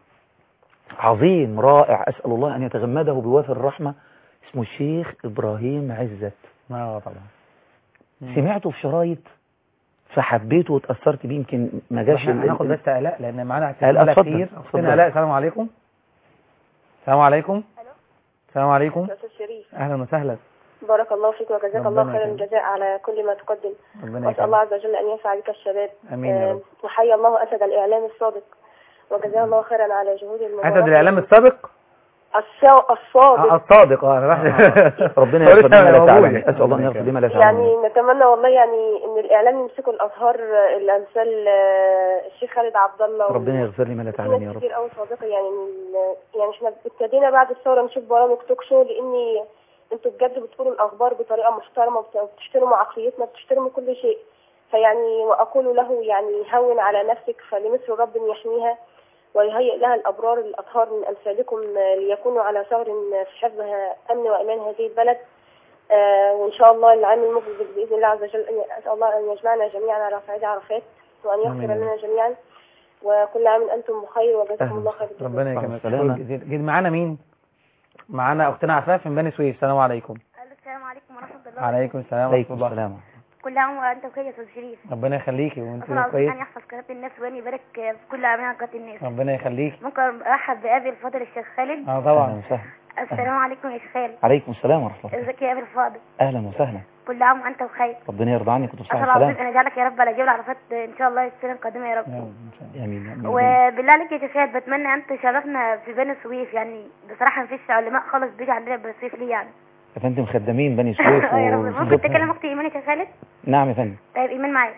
عظيم رائع أسأل الله أن يتغمده بوافر الرحمة اسمه الشيخ إبراهيم عزت
اه طبعا
سمعته في شرايط فحبيته واتأثرت بيه يمكن ما جاش
احنا
ال-
هناخد
ال-
بس آلاء لأن معانا
آلاء،
اتصالات
اتفضل،
كتير
اتفضل.
أختنا آلاء السلام عليكم السلام عليكم السلام عليكم
يا استاذ شريف
أهلا وسهلا
بارك الله فيك وجزاك الله
ربنا
خير
يكرمك.
الجزاء على كل ما تقدم
ربنا
واسال الله
يكرمك
عز وجل ان ينفع بك الشباب
آمين يا
آه،
رب
وحيا الله اسد الاعلام الصادق وجزاه الله خيرا على جهود المبارك
أسد الإعلام السابق
الصا- الصادق
آه، الصادق اه انا بحث
ربنا يغفر لما لا تعلم أسأل الله أن يغفر لما لا تعلم
يعني نتمنى والله يعني ان الاعلام يمسكوا الازهار آه، الامثال آه، الشيخ خالد عبد الله و-
ربنا يغفر لي ما لا
في
تعلم يا
ناس
رب
كتير قوي صادقه يعني من يعني احنا ابتدينا بعد الثوره نشوف برامج توك شو لاني انتوا بجد بتقولوا الاخبار بطريقه محترمه وبت- وبتحترموا عقليتنا بتحترموا كل شيء فيعني واقول له يعني هون على نفسك فلمصر رب يحميها ويهيئ لها الابرار الاطهار من امثالكم آه، ليكونوا على ثغر في حفظها امن وامان هذه البلد آه، وان شاء الله العام المقبل باذن الله عز وجل أن- اسال الله ان يجمعنا جميعا على صعيد عرفات وان
آمين.
يغفر لنا جميعا وكل عام أنتم بخير وجزاكم
أهلا.
الله خير الجزاء.
ربنا
مع
يكرمك
السلامة.
شكراً جزيلا جد معانا مين معانا اختنا عفاف من بني سويف السلام عليكم
السلام عليكم ورحمة الله
عليكم السلام ورحمه
عليكم
الله
السلام
كل عام وأنت بخير يا أستاذ شريف
ربنا يخليكي وانت
أسأل الله
كويس
أن يحفظ قناة الناس وأن يبارك في كل أعمال قناة الناس
ربنا يخليكي
ممكن أرحب بأبي الفاضل الشيخ خالد
اه
أهلا
طبعا
وسهلا
السلام عليكم يا شيخ خالد
عليكم السلام ورحمة الله
ازيك يا أبي الفاضل
أهلا وسهلا
كل عام وأنت بخير
ربنا يرضى عنك وتصبح
أسأل الله
السلام
أن يجعلك يا رب على جبل عرفات إن شاء الله السنة القادمة يا رب
يا رب إن شاء الله.
آمين آمين.
وبالله عليك يا شيخ خالد بتمنى أن تشرفنا في بني سويف يعني بصراحة مفيش علماء خالص بيجي عندنا بني سويف ليه يعني
يا فندم خدامين بني سويف
آه يا رب
و-
ممكن تكلم أختي إيمان يا شيخ خالد
نعم يا فندم
طيب إيمان معايا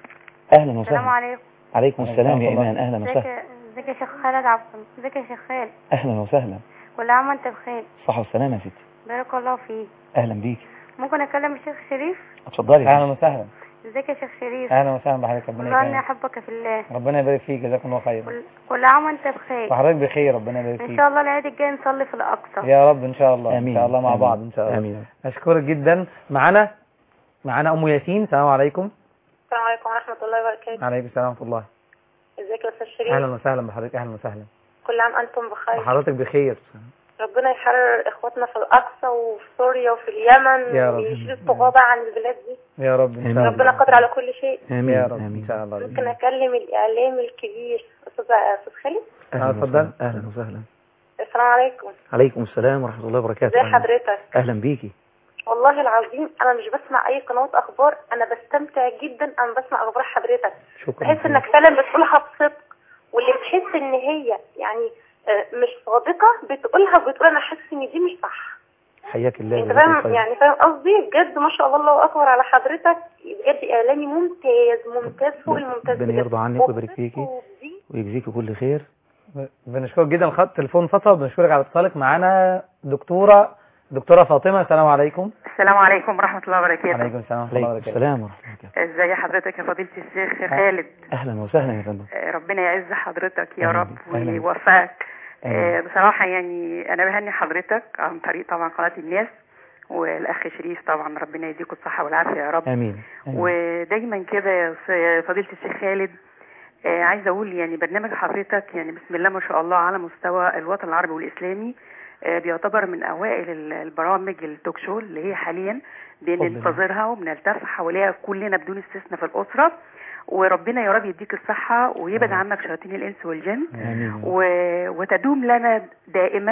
أهلا
السلام
وسهلا
عليكم
عليكم السلام يا
ورحمة الله.
إيمان أهلا
ازيك
وسهلا
يا- ازيك يا شيخ خالد عفوا ازيك يا شيخ خالد
أهلا وسهلا
كل عام وأنت بخير
صحة والسلامة يا ستي
بارك الله فيك
أهلا بيك
ممكن أكلم الشيخ شريف
اتفضلي يا
اهلا
فندم.
وسهلا
ازيك يا شيخ شريف
اهلا وسهلا بحضرتك ربنا
والله اني
يكرمك
احبك في الله
ربنا يبارك فيك جزاكم الله خير
كل- كل عام وانت بخير
وحضرتك بخير ربنا يبارك
ان
فيك
شاء الله العيد الجاي نصلي في الاقصى
يا رب ان شاء الله
آمين
ان شاء الله مع
آمين.
بعض ان شاء الله
آمين
اشكرك جدا معانا معانا ام ياسين السلام عليكم
السلام عليكم ورحمة الله وبركاته
عليكم السلام ورحمه الله
ازيك يا استاذ شريف
اهلا وسهلا بحضرتك اهلا وسهلا
كل عام انتم بخير
وحضرتك بخير
ربنا يحرر اخواتنا في الاقصى وفي سوريا وفي اليمن
يا رب.
ويشيل الطغاة عن البلاد دي
يا رب ان شاء
آمين.
الله
ربنا قادر على كل شيء
آمين
يا رب
آمين
ان شاء الله
ممكن اكلم الاعلام الكبير استاذ استاذ خالد
آه،
أهلا
اتفضل.
وسهلا أهلا وسهلا
السلام عليكم
عليكم السلام ورحمة الله وبركاته
ازي
أهلا.
حضرتك
أهلا بيكي
والله العظيم انا مش بسمع اي قنوات اخبار انا بستمتع جدا انا بسمع اخبار حضرتك
شكرا
بحس انك فعلا بتقولها بصدق واللي بتحس ان هي يعني آه، مش صادقة بتقولها بتقول انا حاسس ان دي مش صح
حياك الله
انت
جزاك الله
فاهم
خير.
يعني فاهم قصدي بجد ما شاء الله الله اكبر على حضرتك بجد اعلامي ممتاز ممتاز فوق الممتاز
ربنا
بجد.
يرضى عنك ويبارك فيكي.
وبدي-
ويجزيكي كل خير
بنشكرك جدا الخط تليفون فصل وبنشكرك على اتصالك معانا دكتوره دكتوره فاطمه السلام عليكم
السلام عليكم ورحمة الله وبركاته
عليكم السلام ورحمه الله
عليكم
وبركاته
السلام ورحمة الله وبركاته
ازي حضرتك يا فضيلة الشيخ خالد
أهلا وسهلا يا فندم
آه، ربنا يعز حضرتك يا
أهلا
رب
بك. أهلا بك.
ويوفقك آه،
أهلا.
بصراحة يعني أنا بهني حضرتك عن طريق طبعا قناة الناس والأخ شريف طبعا ربنا يديكم الصحة والعافية يا رب
آمين آمين.
ودايما كده يا س- فضيلة الشيخ خالد آه، عايزة أقول يعني برنامج حضرتك يعني بسم الله ما شاء الله على مستوى الوطن العربي والإسلامي آه، بيعتبر من أوائل ال- البرامج التوك شو اللي هي حاليا بننتظرها وبنلتف حواليها كلنا بدون استثناء في الأسرة وربنا يا رب يديك الصحة ويبعد عنك شياطين الإنس والجن
آمين
و... وتدوم لنا دائما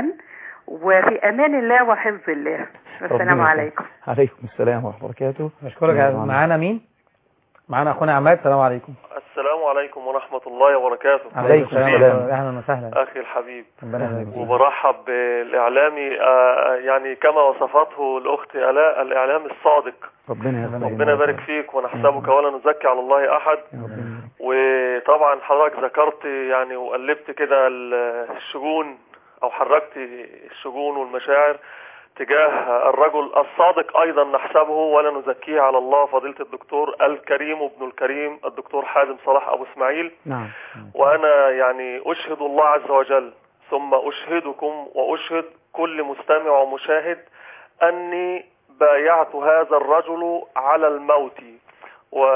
وفي أمان الله وحفظ الله والسلام
ربنا
عليكم
عليكم السلام ورحمة الله وبركاته
بنشكرك
الله يرضى عنك.
معانا مين معانا اخونا عماد السلام عليكم
السلام عليكم ورحمة الله وبركاته
عليكم السلام.
اهلا وسهلا
أخي الحبيب
ربنا يبارك فيك
وبرحب بالإعلامي آه، يعني كما وصفته الأخت آلاء الإعلام الصادق
ربنا يرضى
ربنا يبارك فيك ونحسبك ولا نزكي على الله أحد
ربنا
وطبعا حضرتك ذكرت يعني وقلبت كده ال- الشجون أو حركت الشجون والمشاعر تجاه الرجل الصادق أيضا نحسبه ولا نزكيه على الله فضيلة الدكتور الكريم ابن الكريم الدكتور حازم صلاح أبو إسماعيل
نعم
وأنا يعني أشهد الله عز وجل ثم أشهدكم وأشهد كل مستمع ومشاهد أني بايعت هذا الرجل على الموت و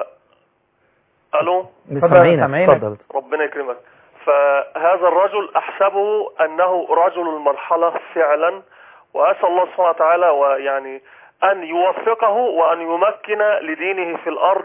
ألو
سامعينك
سامعينك.
اتفضل
ربنا يكرمك فهذا الرجل أحسبه أنه رجل المرحلة فعلا وأسأل الله سبحانه وتعالى ويعني أن يوفقه وأن يمكن لدينه في الأرض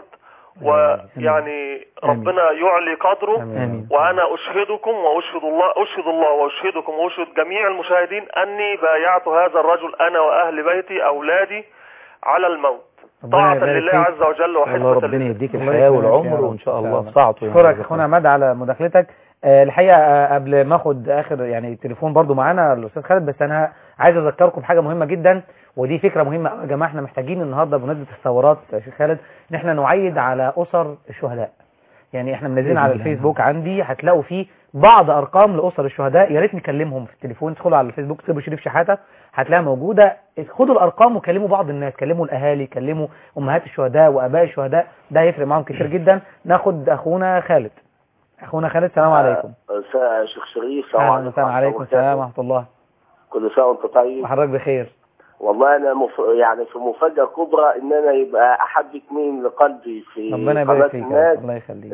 ويعني ربنا يعلي قدره
آمين
وأنا أشهدكم وأشهد الله أشهد الله وأشهدكم وأشهد جميع المشاهدين أني بايعت هذا الرجل أنا وأهل بيتي أولادي على الموت
ربنا
طاعة
يبارك
لله
فيك.
عز وجل
والله
وحسبة
ربنا يديك
الله
الحياة
يكرمك يا
والعمر
رب.
وإن شاء
إن
الله
الله.
في ساعته يعني
اشكرك
جزاك
اخونا
الله.
عماد على مداخلتك آه، الحقيقه آه، قبل ما اخد اخر يعني تليفون برضو معانا الاستاذ خالد بس انا عايز اذكركم بحاجه مهمه جدا ودي فكره مهمه قوي يا جماعه احنا محتاجين النهارده بمناسبه الثورات يا شيخ خالد ان احنا نعيد على اسر الشهداء يعني احنا منزلين
بإذن
على
الله.
الفيسبوك عندي هتلاقوا فيه بعض ارقام لاسر الشهداء يا ريت نكلمهم في التليفون ادخلوا على الفيسبوك اكتبوا شريف شحاته هتلاقيها موجوده خدوا الارقام وكلموا بعض الناس كلموا الاهالي كلموا امهات الشهداء واباء الشهداء ده هيفرق معاهم كتير جدا ناخد اخونا خالد اخونا خالد السلام عليكم
شيخ شريف السلام
اهلا
عليكم
وسهلا عليكم السلام ورحمه الله
كل سنه وانت طيب
وحضرتك بخير
والله انا مف... يعني في مفاجاه كبرى ان انا يبقى احب اثنين لقلبي في
ربنا
قناه
يبارك فيك يا
الناس
رب. الله يخليك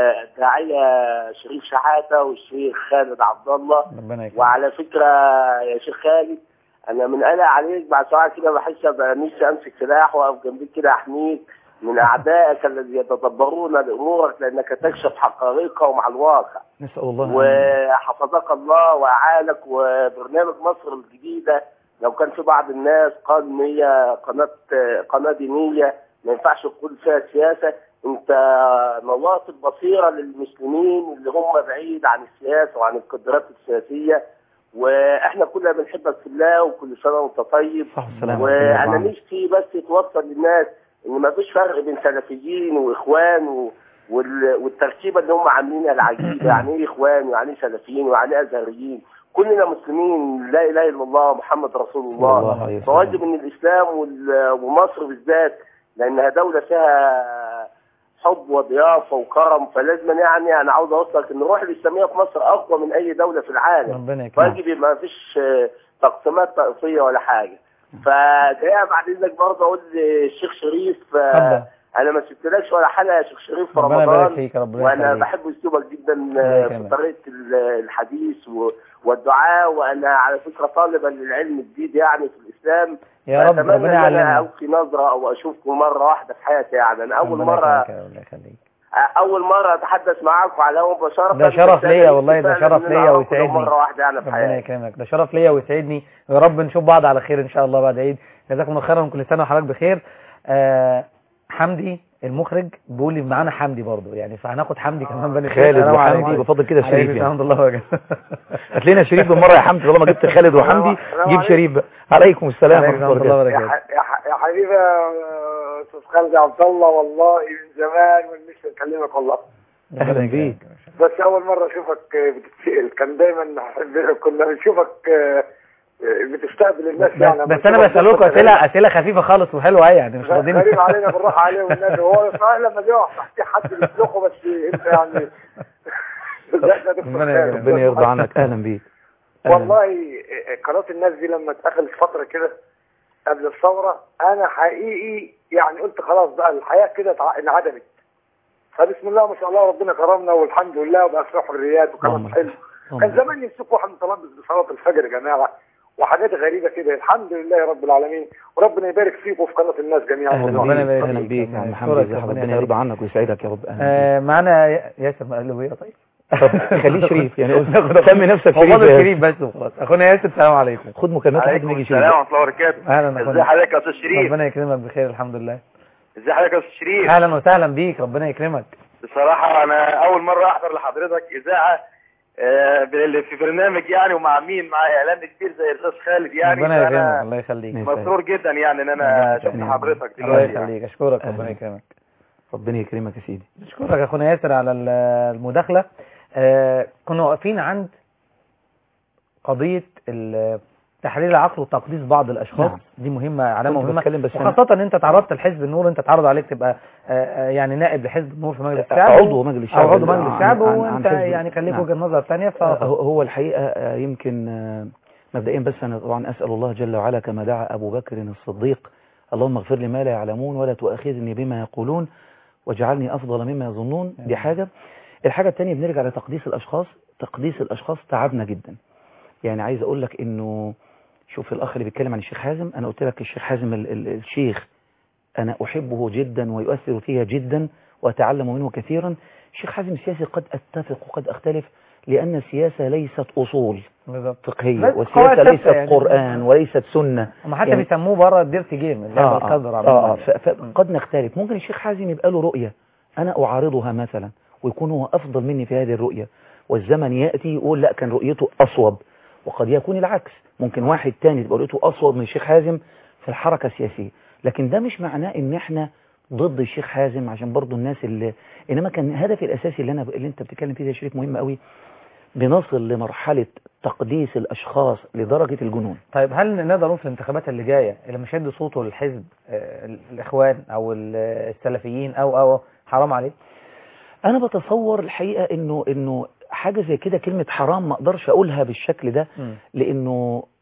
الداعيه شريف شحاته والشيخ خالد عبد الله
ربنا يكرمك
وعلى فكره يا شيخ خالد انا من قلق عليك بعد ساعه كده بحس ابقى نفسي امسك سلاح واقف جنبيك كده احميك من اعدائك الذين يتدبرون لامورك لانك تكشف حقائقها ومع الواقع
نسأل الله أن-
وحفظك الله واعانك وبرنامج مصر الجديده لو كان في بعض الناس قال ان هي قناه قناه دينيه ما ينفعش تكون فيها سياسه انت نورت البصيره للمسلمين اللي هم بعيد عن السياسه وعن القدرات السياسيه واحنا كلنا بنحبك في الله وكل سنه وانت طيب
صح السلام
وانا نفسي بس توصل للناس ان ما فيش فرق بين سلفيين واخوان و... وال... والتركيبه اللي هم عاملينها العجيبه يعني ايه اخوان ويعني ايه سلفيين ويعني ايه ازهريين كلنا مسلمين لا اله الا الله محمد رسول
صلى الله
الله
عليه وسلم.
فواجب ان الاسلام وال... ومصر بالذات لانها دوله فيها حب وضيافه وكرم فلازم يعني انا عاوز اوصلك ان الروح الاسلاميه في مصر اقوى من اي دوله في العالم
ربنا يكرمك
واجب يبقى ما فيش آه، تقسيمات طائفيه ولا حاجه فجاي بعد اذنك برضه اقول للشيخ شريف آه،
اتفضل
انا ما سبتلكش ولا حلقه يا شيخ شريف في
ربنا يبارك
رمضان
فيك يا رب الله
وانا
يخليك.
بحب اسلوبك جدا
الله
آه، في
يكرمك.
طريقه ال- الحديث و- والدعاء وانا على فكره طالبا للعلم الجديد يعني في الاسلام
يا رب
فأتمنى
ربنا
ان انا
يعلمنا
القي نظره او اشوفكم مره واحده في حياتي يعني انا اول
ربنا
مره
يكرمك يا رب، الله يخليك
اول مره اتحدث معاكم على الهواء مباشره
ده شرف ليا والله ده شرف ليا
ويسعدني
ويسعدني
مره واحده يعني في
ربنا
حياتي
يكرمك ده شرف ليا ويسعدني ويا رب نشوف بعض على خير ان شاء الله بعد عيد جزاكم الله خيرا وكل سنه وحضرتك بخير آه حمدي المخرج بيقول لي معانا حمدي برضه يعني فهناخد حمدي كمان بني خير.
خالد
السلام
وحمدي
عليكم.
بفضل كده
عليكم
شريف
السلام
يعني
ورحمه الله وبركاته
هات لنا شريف بالمره يا حمدي طالما جبت خالد وحمدي
السلام
جيب
عليكم.
شريف بقى عليكم السلام
عليكم
ورحمه الله
ورحمه الله
وبركاته
يا,
وبركاته
ح- يا, ح- يا حبيبي يا استاذ خالد عبد الله والله من زمان ونفسي اكلمك والله
اهلا بيك
بس اول مره اشوفك بتتسال كان دايما احب كنا بنشوفك آه، بتستقبل الناس
بس,
يعني
بس انا بسالكم اسئله اسئله خفيفه خالص وحلوه يعني مش راضيين
غريب علينا بالراحه عليه والنبي هو صحيح لما بيقع تحتيه حد بيسلخه بس انت يعني بالذات يا دكتور
ربنا
خالد.
يكرمك.
ربنا يرضى عنك اهلا بيك أهلاً.
والله قناة الناس دي لما اتقفلت فترة كده قبل الثورة أنا حقيقي يعني قلت خلاص بقى الحياة كده تع- انعدمت فبسم الله ما شاء الله ربنا كرمنا والحمد لله وبقى في حريات وكلام
اللهم
حلو
اللهم
كان زمان يمسكوا واحد متلبس بصلاة الفجر يا جماعة وحاجات غريبة كده الحمد لله رب العالمين وربنا يبارك فيكم في قناة الناس جميعا
اهلا
والله.
ربنا
بيك
يبارك
اهلا
فيك.
بيك يا عم
ربنا
محمد
يشكرك،
ازي
ربنا
ربنا
يخليك.
يرضى عنك ويسعدك يا رب اهلا بيك
آه معانا ياسر مقلوبيه طيب
طب خليه شريف يعني
ناخد-
سمي نفسك
هو
شريف
فاضل
يا
شريف بس وخلاص اخونا ياسر السلام عليكم
خد مكالمات لحد ما يجي شريف
السلام ورحمه الله وبركاته
اهلا
ازي
اخونا
حضرتك يا استاذ شريف
ربنا يكرمك بخير الحمد لله
ازي حضرتك يا استاذ شريف
اهلا وسهلا بيك ربنا يكرمك
بصراحه انا اول مره احضر لحضرتك اذاعه آه، بال- في برنامج يعني ومع مين مع اعلان كبير زي الاستاذ خالد يعني
ربنا يكرمك
فانا
الله يخليك
مسرور جدا يعني ان
ربنا
انا شفت
يكرمك.
حضرتك
الله
دلوقتي يعني.
يخليك اشكرك
أهلا.
ربنا يكرمك
ربنا يكرمك يا سيدي
اشكرك يا اخونا ياسر على ال- المداخله آه كنا واقفين عند قضيه ال- تحرير العقل وتقديس بعض الاشخاص
نعم.
دي مهمه علامه
كنت
مهمه
بتكلم بس أنا-
وخاصه ان انت تعرضت لحزب النور انت اتعرض عليك تبقى آه، آه، يعني نائب لحزب النور في مجلس الشعب
عضو مجلس الشعب
او عضو مجلس
عن-
الشعب
عن- عن
وانت
حزب-
يعني كان ليك
نعم.
وجهه نظر ثانيه ف
آه، هو هو الحقيقة آه، يمكن آه، مبدئيا بس أنا طبعا أسأل الله جل وعلا كما دعا أبو بكر الصديق اللهم اغفر لي ما لا يعلمون ولا تؤاخذني بما يقولون واجعلني أفضل مما يظنون دي حاجة الحاجة الثانية بنرجع لتقديس الأشخاص تقديس الأشخاص تعبنا جدا يعني عايز أقول لك إنه شوف الأخ اللي بيتكلم عن الشيخ حازم أنا قلت لك الشيخ حازم ال ال الشيخ أنا أحبه جدا ويؤثر فيها جدا وأتعلم منه كثيرا الشيخ حازم السياسي قد أتفق وقد أختلف لأن السياسة ليست أصول
بالظبط
فقهية
بس
والسياسة
قواعد
ليست
ثابتة يعني.
قرآن وليست سنة
هم حتى
يعني-
بيسموه بره الديرتي جيم اللعبه
آه
القذره
آه,
عموماً
آه,
يعني.
ف- فقد نختلف ممكن الشيخ حازم يبقى له رؤية أنا أعارضها مثلا ويكون هو أفضل مني في هذه الرؤية والزمن يأتي يقول لا كان رؤيته أصوب وقد يكون العكس ممكن واحد تاني تبقى رؤيته أصوب من الشيخ حازم في الحركة السياسية لكن ده مش معناه ان احنا ضد الشيخ حازم عشان برضو الناس اللي انما كان هدفي الاساسي اللي انا اللي انت بتتكلم فيه ده يا شريف مهم قوي بنصل لمرحلة تقديس الاشخاص لدرجة الجنون
طيب هل نقدر نقول في الانتخابات اللي جايه اللي مش هيدي صوته للحزب آه، الاخوان او ال- السلفيين او او حرام عليه
انا بتصور الحقيقة انه انه حاجة زي كده كلمة حرام ما اقدرش اقولها بالشكل ده لانه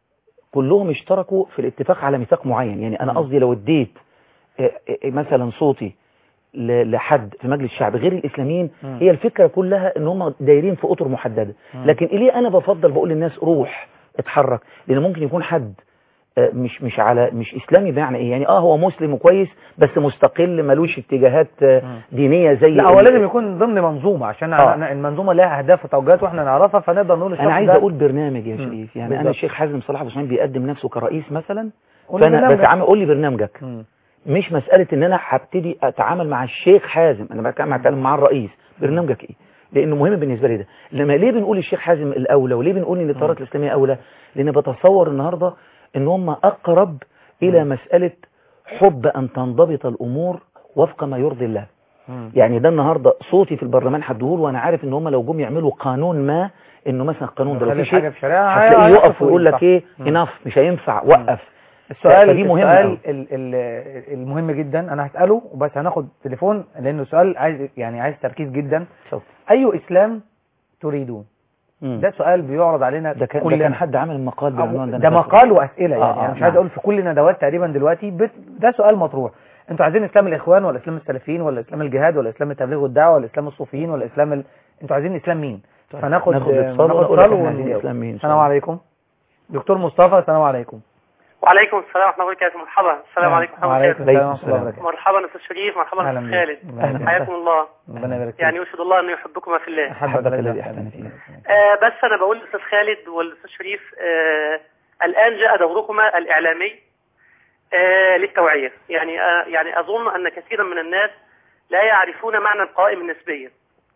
كلهم اشتركوا في الاتفاق على ميثاق معين يعني انا قصدي لو اديت آه، آه، مثلا صوتي ل- لحد في مجلس الشعب غير الاسلاميين
مم.
هي الفكره كلها ان هم دايرين في اطر محدده
مم.
لكن ليه انا بفضل بقول للناس روح اتحرك لان ممكن يكون حد آه، مش مش على مش اسلامي بمعنى ايه يعني اه هو مسلم وكويس بس مستقل ملوش اتجاهات آه، دينيه زي
لا هو
ال-
لازم يكون ضمن منظومه عشان
آه.
أنا- المنظومه لها اهداف وتوجهات واحنا نعرفها فنقدر نقول الشخص
انا عايز
ده-
اقول برنامج يا
مم.
شريف يعني انا
بالظبط.
الشيخ حازم صلاح ابو اسماعيل بيقدم نفسه كرئيس مثلا
قول لي
فانا
برنامجك.
بتعامل قول لي برنامجك
مم.
مش مساله ان انا هبتدي اتعامل مع الشيخ حازم انا بتكلم اتكلم مع الرئيس برنامجك ايه لانه مهم بالنسبه لي ده لما ليه بنقول الشيخ حازم الاولى وليه بنقول ان التيارات الاسلاميه اولى لان بتصور النهارده ان هم اقرب الى مساله حب ان تنضبط الامور وفق ما يرضي الله
مم.
يعني ده النهارده صوتي في البرلمان هديهوله وانا عارف ان هم لو جم يعملوا قانون ما انه مثلا القانون ده لو
يخلي
في شيء
حاجة في شريعة
هتلاقيه
هيقف
يقف ويقول
ويقول
لك
صح.
ايه
مم.
اناف مش هينفع وقف
السؤال
فدي مهمة
السؤال
أوي.
ال- ال- المهم جدا انا هساله وبس هناخد تليفون لانه سؤال عايز يعني عايز تركيز جدا اي اسلام تريدون
مم.
ده سؤال بيعرض علينا
ده كان, ده
كلنا
كان حد عامل مقال بالعنوان ده
ده
أنا فاكره.
مقال واسئله يعني
آه، آه،
انا مش
نعم.
عايز اقول في كل الندوات تقريبا دلوقتي بت... ده سؤال مطروح انتوا عايزين اسلام الاخوان ولا اسلام السلفيين ولا اسلام الجهاد ولا اسلام التبليغ والدعوه ولا اسلام الصوفيين ولا اسلام ال... انتوا عايزين اسلام مين
طيب،
فناخد
ناخد اتصال
ناخد
ونقول لك
اتصال
إحنا عايزين
ونجاوب.
إسلام مين إن شاء
السلام
الله.
عليكم دكتور مصطفى السلام عليكم
وعليكم السلام ورحمة الله وبركاته مرحبا السلام عليكم ورحمة الله
وعليكم
وبركاته
السلام ورحمه الله وبركاته
مرحبا أستاذ شريف مرحبا
أهلا
أستاذ
بك.
خالد
أهلا.
حياكم الله
ربنا يبارك فيك
يعني أشهد الله أنه يحبكما في الله
احبك
الذي
احسن فيك
آه بس أنا بقول للأستاذ خالد والأستاذ شريف آه الآن جاء دوركما الإعلامي آه للتوعية يعني آه يعني أظن أن كثيرا من الناس لا يعرفون معنى القوائم النسبية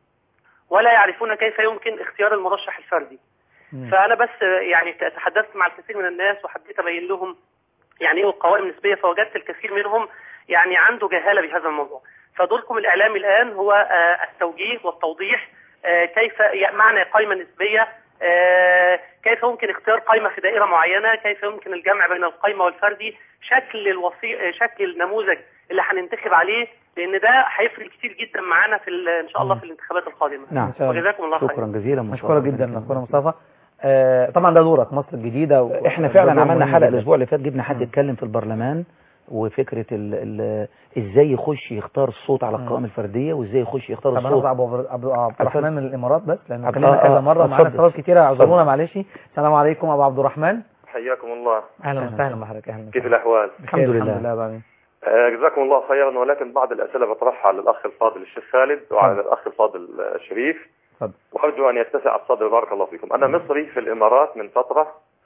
ولا يعرفون كيف يمكن اختيار المرشح الفردي فأنا بس آه، يعني تحدثت مع الكثير من الناس وحبيت أبين لهم يعني ايه القوائم النسبيه فوجدت الكثير منهم يعني عنده جهاله بهذا الموضوع فدوركم الاعلامي الان هو آه، التوجيه والتوضيح آه، كيف ي- معنى قائمه نسبيه آه، كيف يمكن اختيار قائمه في دائره معينه كيف يمكن الجمع بين القائمه والفردي شكل الوصي آه، شكل النموذج اللي هننتخب عليه لان ده هيفرق كتير جدا معانا في ال- ان شاء الله في الانتخابات القادمه
نعم
وجزاكم الله خير
شكرا جزيلا ما شاء
مشكورة
الله.
جدا اخونا مصطفى آه طبعا ده دورك مصر الجديده و...
احنا فعلا
ده دور
عملنا
مهم
حلقه
جداً.
الاسبوع اللي فات جبنا حد يتكلم في البرلمان وفكره ال ال ازاي يخش يختار الصوت على القوائم الفرديه وازاي يخش يختار
طب انا
الصوت
ابو ابو ابو عبد الرحمن من الامارات بس لانه
عبد-
اتكلمنا
آه،
كذا
آه،
مره
آه،
معانا
اتفضل.
اتصالات كتيره اعذرونا
اتفضل.
معلش السلام عليكم ابو عبد الرحمن
حياكم الله
اهلا وسهلا بحضرتك اهلا
كيف الأحوال؟
بخير، الحمد لله يا أبو
آه، جزاكم الله خيرا ولكن بعض الأسئلة بطرحها على الأخ الفاضل الشيخ خالد وعلى الأخ الفاضل آه، الشريف
اتفضل.
وأرجو أن يتسع الصدر بارك الله فيكم أنا مصري في الإمارات من فترة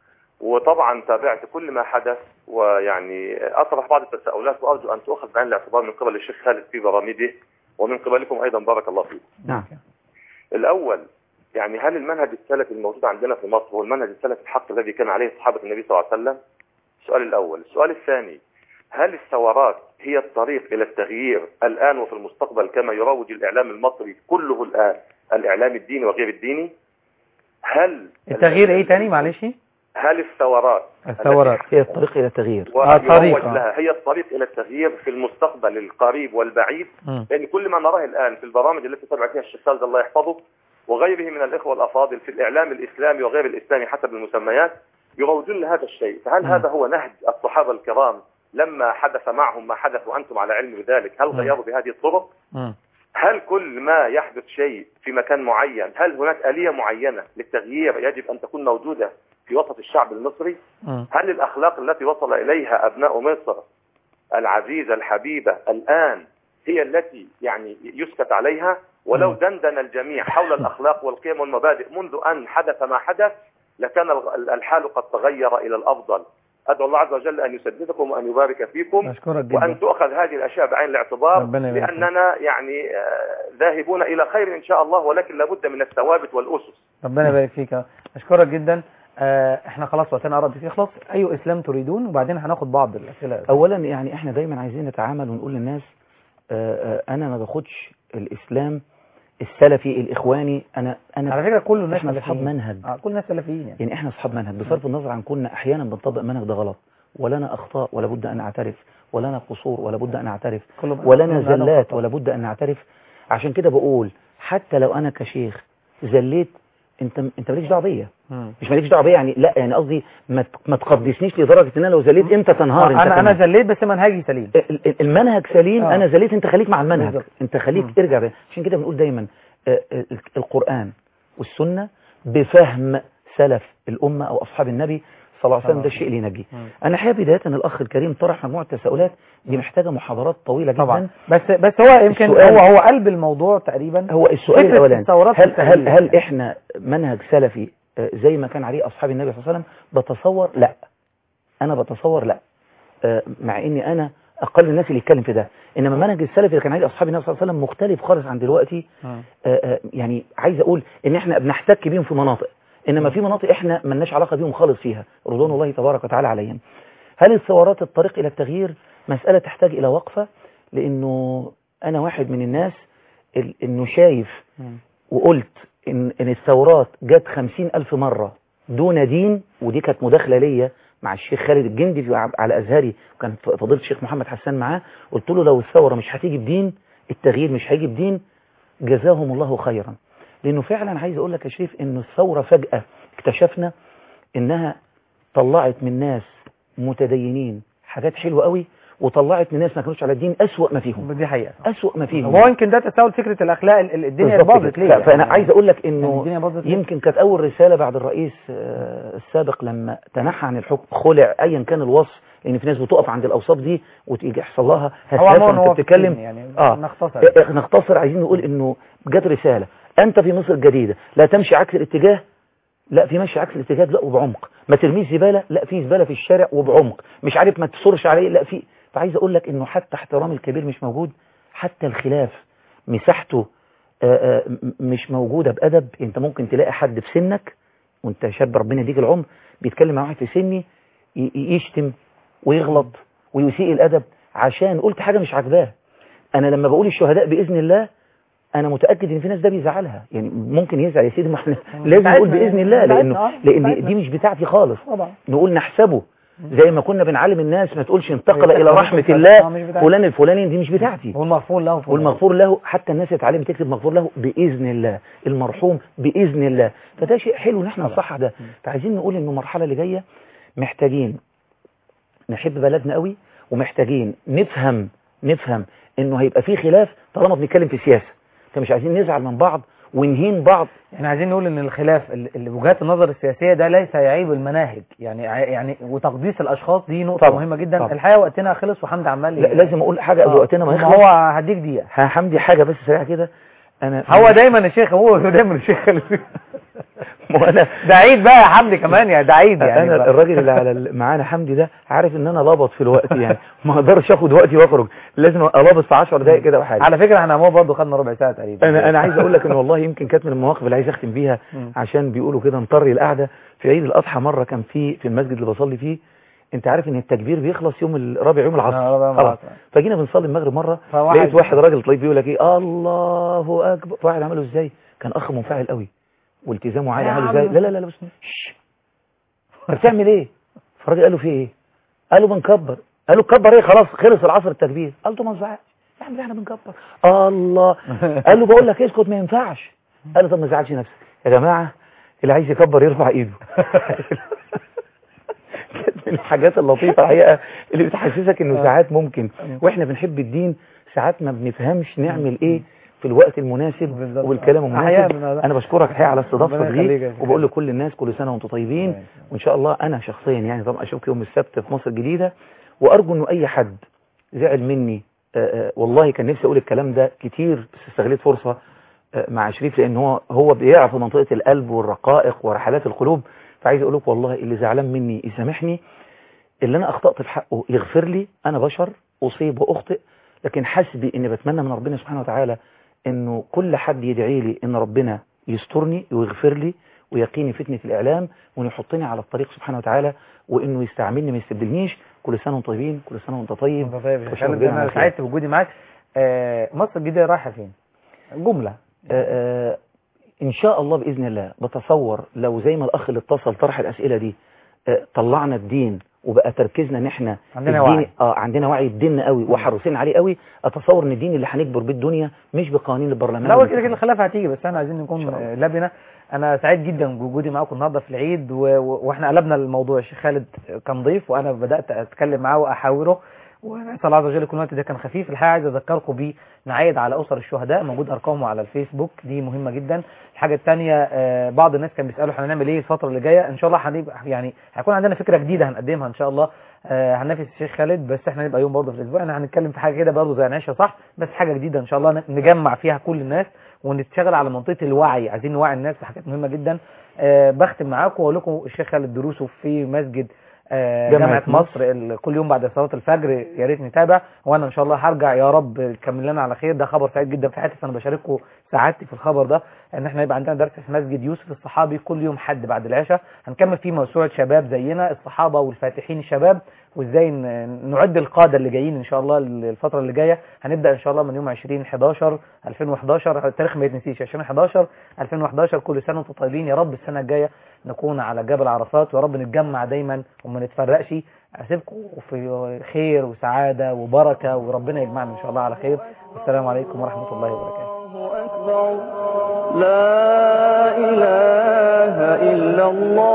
وطبعا تابعت كل ما حدث ويعني أطرح بعض التساؤلات وأرجو أن تؤخذ بعين الاعتبار من قبل الشيخ خالد في برامجه ومن قبلكم أيضا بارك الله فيكم
نعم
الأول يعني هل المنهج السلفي الموجود عندنا في مصر هو المنهج السلفي الحق الذي كان عليه صحابة النبي صلى الله عليه وسلم؟ السؤال الأول، السؤال الثاني هل الثورات هي الطريق إلى التغيير الآن وفي المستقبل كما يروج الإعلام المصري كله الآن الإعلام الديني وغير الديني؟ هل
التغيير ايه تاني معلش
هل الثورات
الثورات
هي الطريق الى التغيير
ويروج لها هي الطريق إلى التغيير في المستقبل القريب والبعيد
مم.
لأن كل ما نراه الآن في البرامج التي تابع فيها الشيخ خالد الله يحفظه وغيره من الإخوة الأفاضل في الإعلام الإسلامي وغير الإسلامي حسب المسميات يروجون لهذا الشيء فهل
مم.
هذا هو نهج الصحابة الكرام لما حدث معهم ما حدث وأنتم على علم بذلك هل
مم.
غيروا بهذه الطرق
مم.
هل كل ما يحدث شيء في مكان معين هل هناك آلية معينة للتغيير يجب أن تكون موجودة في وسط الشعب المصري
مم.
هل الأخلاق التي وصل إليها أبناء مصر العزيزة الحبيبة الآن هي التي يعني يسكت عليها ولو
مم.
دندن الجميع حول الأخلاق والقيم والمبادئ منذ أن حدث ما حدث لكان الغ- الحال قد تغير إلى الأفضل أدعو الله عز وجل أن يسددكم وأن يبارك فيكم
اشكرك جدا
وأن تؤخذ هذه الأشياء بعين الاعتبار
ربنا يبارك فيك.
لأننا يعني آه، ذاهبون إلى خير إن شاء الله ولكن لابد من الثوابت والأسس
ربنا يبارك فيك اشكرك جدا آه احنا خلاص وقتنا قرب يخلص اي اسلام تريدون وبعدين هناخد بعض الاسئله
اولا يعني احنا دايما عايزين نتعامل ونقول للناس آه، آه، انا ما باخدش الاسلام السلفي الاخواني انا انا
على فكره كل الناس
احنا اصحاب
سلفيين.
منهج
اه كل الناس سلفيين يعني
يعني احنا اصحاب منهج بصرف النظر عن كنا احيانا بنطبق منهج ده غلط ولنا اخطاء ولا بد ان نعترف ولنا قصور ولا بد ان نعترف
كله بقى-
ولنا
كله
زلات
خطأ.
ولا بد ان نعترف عشان كده بقول حتى لو انا كشيخ زليت انت انت مالكش دعوه بيا مش مالكش دعوه بيا يعني لا يعني قصدي ما ت- ما تقدسنيش لدرجه ان انا لو زليت انت تنهار انت
انا انا
كمان.
زليت بس منهجي سليم
ال- ال- المنهج سليم
آه.
انا زليت انت خليك مع المنهج
بالظبط.
انت خليك ارجع بيه. عشان كده بنقول دايما آه، آه، القرآن والسنة بفهم سلف الأمة أو أصحاب النبي صلى الله عليه وسلم ده الشيء اللي ينجي أنا حابب بداية أن الأخ الكريم طرح مجموعة تساؤلات دي محتاجة محاضرات طويلة جدا
طبعا بس بس هو يمكن
السؤال-
هو هو قلب الموضوع تقريبا
هو السؤال
فكرة
الأولاني
الثورات
هل, هل,
التغيير
هل
يعني.
إحنا منهج سلفي آه، زي ما كان عليه أصحاب النبي صلى الله عليه وسلم بتصور لا أنا بتصور لا آه، مع إني أنا أقل الناس اللي يتكلم في ده إنما منهج السلفي اللي كان عليه أصحاب النبي صلى الله عليه وسلم مختلف خالص عن دلوقتي آه، آه، يعني عايز أقول إن إحنا بنحتك بيهم في مناطق إنما في مناطق إحنا ملناش علاقة بيهم خالص فيها رضوان الله تبارك وتعالى عليهم هل الثورات الطريق إلى التغيير مسألة تحتاج إلى وقفة لأنه أنا واحد من الناس ال- إنه شايف وقلت إن, إن الثورات جت خمسين ألف مرة دون دين ودي كانت مداخلة ليا مع الشيخ خالد الجندي في- على أزهري وكان ف- فضيلة الشيخ محمد حسان معاه قلت له لو الثورة مش هتيجي بدين التغيير مش هيجي بدين جزاهم الله خيرا لأنه فعلا عايز أقول لك يا شريف إنه الثورة فجأة اكتشفنا إنها طلعت من ناس متدينين حاجات حلوة قوي وطلعت من ناس ما كانوش على الدين أسوأ ما فيهم
دي حقيقة
أسوأ ما فيهم
هو يمكن ده تساؤل فكرة الأخلاق ال- ال- الدنيا
بالظبط
باظت
كده.
ليه
ف- فانا
يعني؟
عايز اقول لك
يعني
انه
الدنيا باظت ليه؟
يمكن كانت اول رساله بعد الرئيس آه، السابق لما تنحى عن الحكم خلع ايا كان الوصف لان في ناس بتقف عند الاوصاف دي وتيجي يحصل لها
هو
هسهسه
عموما هو
وانت بتتكلم
في- يعني
اه
نختصر.
آه، آه، نختصر عايزين نقول انه جت رساله انت في مصر الجديده لا تمشي عكس الاتجاه لا في مشي عكس الاتجاه لا وبعمق ما ترميش زباله لا في زباله في الشارع وبعمق مش عارف ما تصرش عليه لا في فعايز اقول لك انه حتى احترام الكبير مش موجود حتى الخلاف مساحته آه، آه، م- مش موجوده بادب انت ممكن تلاقي حد في سنك وانت شاب ربنا يديك العمر بيتكلم مع واحد في سني ي- ي- يشتم ويغلط ويسيء الادب عشان قلت حاجه مش عاجباه انا لما بقول الشهداء باذن الله انا متاكد ان في ناس ده بيزعلها يعني ممكن يزعل يا سيدي ما احنا لازم نقول
بتاعتنا
باذن
يعني.
الله
بتاعتنا،
لانه
آه،
لان
بتاعتنا.
دي مش بتاعتي خالص
طبعا
نقول نحسبه زي ما كنا بنعلم الناس ما تقولش انتقل
هي
الى
بتاعتنا،
رحمه
بتاعتنا.
الله
آه، مش بتاعتنا.
فلان الفلاني دي مش بتاعتي
والمغفور له فوق.
والمغفور له حتى الناس اتعلم تكتب مغفور له باذن الله المرحوم باذن الله فده شيء حلو ان احنا نصحح ده فعايزين نقول انه المرحله اللي جايه محتاجين نحب بلدنا قوي ومحتاجين نفهم نفهم انه هيبقى في خلاف طالما بنتكلم في سياسه فمش عايزين نزعل من بعض ونهين بعض
احنا عايزين نقول ان الخلاف ال- اللي وجهات النظر السياسيه ده ليس يعيب المناهج يعني ع- يعني وتقديس الاشخاص دي نقطه
طبعا،
مهمه جدا
طبعا.
الحقيقه وقتنا خلص وحمد عمال
لا لازم اقول حاجه قبل
آه.
وقتنا ما
ما
يخلص
هو هديك دقيقه
ها حمدي حاجه بس سريعه كده انا
هو دايما الشيخ هو دايما الشيخ
ما انا
ده عيد بقى يا حمدي كمان يعني ده عيد يعني
انا
بقى.
الراجل اللي على ال- معانا حمدي ده عارف ان انا لابط في الوقت يعني ما اقدرش اخد وقتي واخرج لازم الابط في 10 دقائق كده وحاجه
على فكره احنا هو برضه خدنا ربع ساعه تقريبا
انا انا عايز اقول لك ان والله يمكن كانت من المواقف اللي عايز اختم بيها
مم.
عشان بيقولوا كده نطري القعده في عيد الاضحى مره كان في في المسجد اللي بصلي فيه انت عارف ان التكبير بيخلص يوم الرابع يوم العصر
آه، رابع يوم
خلاص
العصر.
فجينا بنصلي المغرب مره
فواحد-
لقيت واحد راجل طليب بيقول لك ايه الله اكبر واحد عمله ازاي كان اخ منفعل قوي والتزامه عالي
يا
عمله
عم.
ازاي لا لا لا لا بس شش. طب بتعمل ايه فالراجل قال له في ايه قال له بنكبر قال له كبر ايه خلاص خلص العصر التكبير قال له ما تزعقش يا عم احنا بنكبر الله قال له بقول لك اسكت ما ينفعش قال له طب ما تزعلش نفسك يا جماعه اللي عايز يكبر يرفع ايده كانت من الحاجات اللطيفه الحقيقه اللي بتحسسك انه ساعات ممكن واحنا بنحب الدين ساعات ما بنفهمش نعمل ايه في الوقت المناسب والكلام
أحيانا
المناسب
هذا.
انا بشكرك الحقيقه على استضافتك
ربنا يخليك
دي
يا شيخ.
وبقول لكل الناس كل سنه وانتم طيبين وان شاء الله انا شخصيا يعني طبعا اشوفك يوم السبت في مصر الجديده وارجو انه اي حد زعل مني آه، آه، والله كان نفسي اقول الكلام ده كتير بس استغليت فرصه آه، مع شريف لان هو هو بيعرف في منطقه القلب والرقائق ورحلات القلوب فعايز اقول لك والله اللي زعلان مني يسامحني اللي انا اخطات في حقه يغفر لي انا بشر اصيب واخطئ لكن حسبي اني بتمنى من ربنا سبحانه وتعالى انه كل حد يدعي لي ان ربنا يسترني ويغفر لي ويقيني فتنة الاعلام وانه يحطني على الطريق سبحانه وتعالى وانه يستعملني ما يستبدلنيش كل سنه وانتم طيبين كل سنه وانت طيب
انت طيب يا
وشكراً
خالد
جزيلاً
انا
على خير.
سعدت بوجودي معاك آه، مصر الجديده رايحه فين جمله
آه، آه، ان شاء الله باذن الله بتصور لو زي ما الاخ اللي اتصل طرح الاسئله دي آه، طلعنا الدين وبقى تركيزنا ان احنا
عندنا
الدين-
وعي.
اه عندنا وعي بديننا قوي وحريصين عليه قوي اتصور ان الدين اللي هنكبر بيه الدنيا مش بقوانين البرلمان
لا هو كده
والانتخابات.
كده الخلافه هتيجي بس احنا عايزين نكون آه، لبنه انا سعيد جدا بوجودي معاكم النهارده في العيد و... و... واحنا قلبنا الموضوع الشيخ خالد كان ضيف وانا بدات اتكلم معاه واحاوره ونسال الله عز وجل يكون الوقت ده كان خفيف الحقيقه عايز اذكركم بيه نعايد على اسر الشهداء موجود ارقامه على الفيسبوك دي مهمه جدا الحاجه الثانيه بعض الناس كان بيسالوا احنا هنعمل ايه الفتره اللي جايه ان شاء الله هنبقى يعني هيكون عندنا فكره جديده هنقدمها ان شاء الله آه، هننافس الشيخ خالد بس احنا نبقى يوم برضه في الاسبوع احنا هنتكلم في حاجه كده برضه زي نعيشها صح بس حاجه جديده ان شاء الله ن- نجمع فيها كل الناس ونشتغل على منطقه الوعي عايزين نوعي الناس بحاجات مهمه جدا آه، بختم معاكم واقول لكم الشيخ خالد دروسه في مسجد آه،
جامعة
جامعه مصر ال- كل يوم بعد صلاه الفجر يا ريت نتابع وانا ان شاء الله هرجع يا رب يكمل لنا على خير ده خبر سعيد جدا في حياتي فانا بشارككم سعادتي في الخبر ده ان احنا يبقى عندنا درس في مسجد يوسف الصحابي كل يوم حد بعد العشاء هنكمل فيه موسوعه شباب زينا الصحابه والفاتحين الشباب وازاي ن- نعد القاده اللي جايين ان شاء الله الفتره اللي جايه هنبدا ان شاء الله من يوم 20 11 2011 التاريخ ما يتنسيش 20 11 2011 كل سنه وانتم طيبين يا رب السنه الجايه نكون على جبل عرفات ويا رب نتجمع دايما وما نتفرقش اسيبكم في خير وسعاده وبركه وربنا يجمعنا ان شاء الله على خير والسلام عليكم ورحمه الله وبركاته
لا إله إلا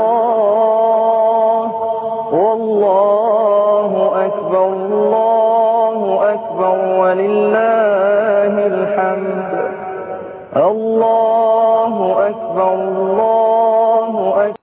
الله والله أكبر الله أكبر ولله الحمد الله أكبر الله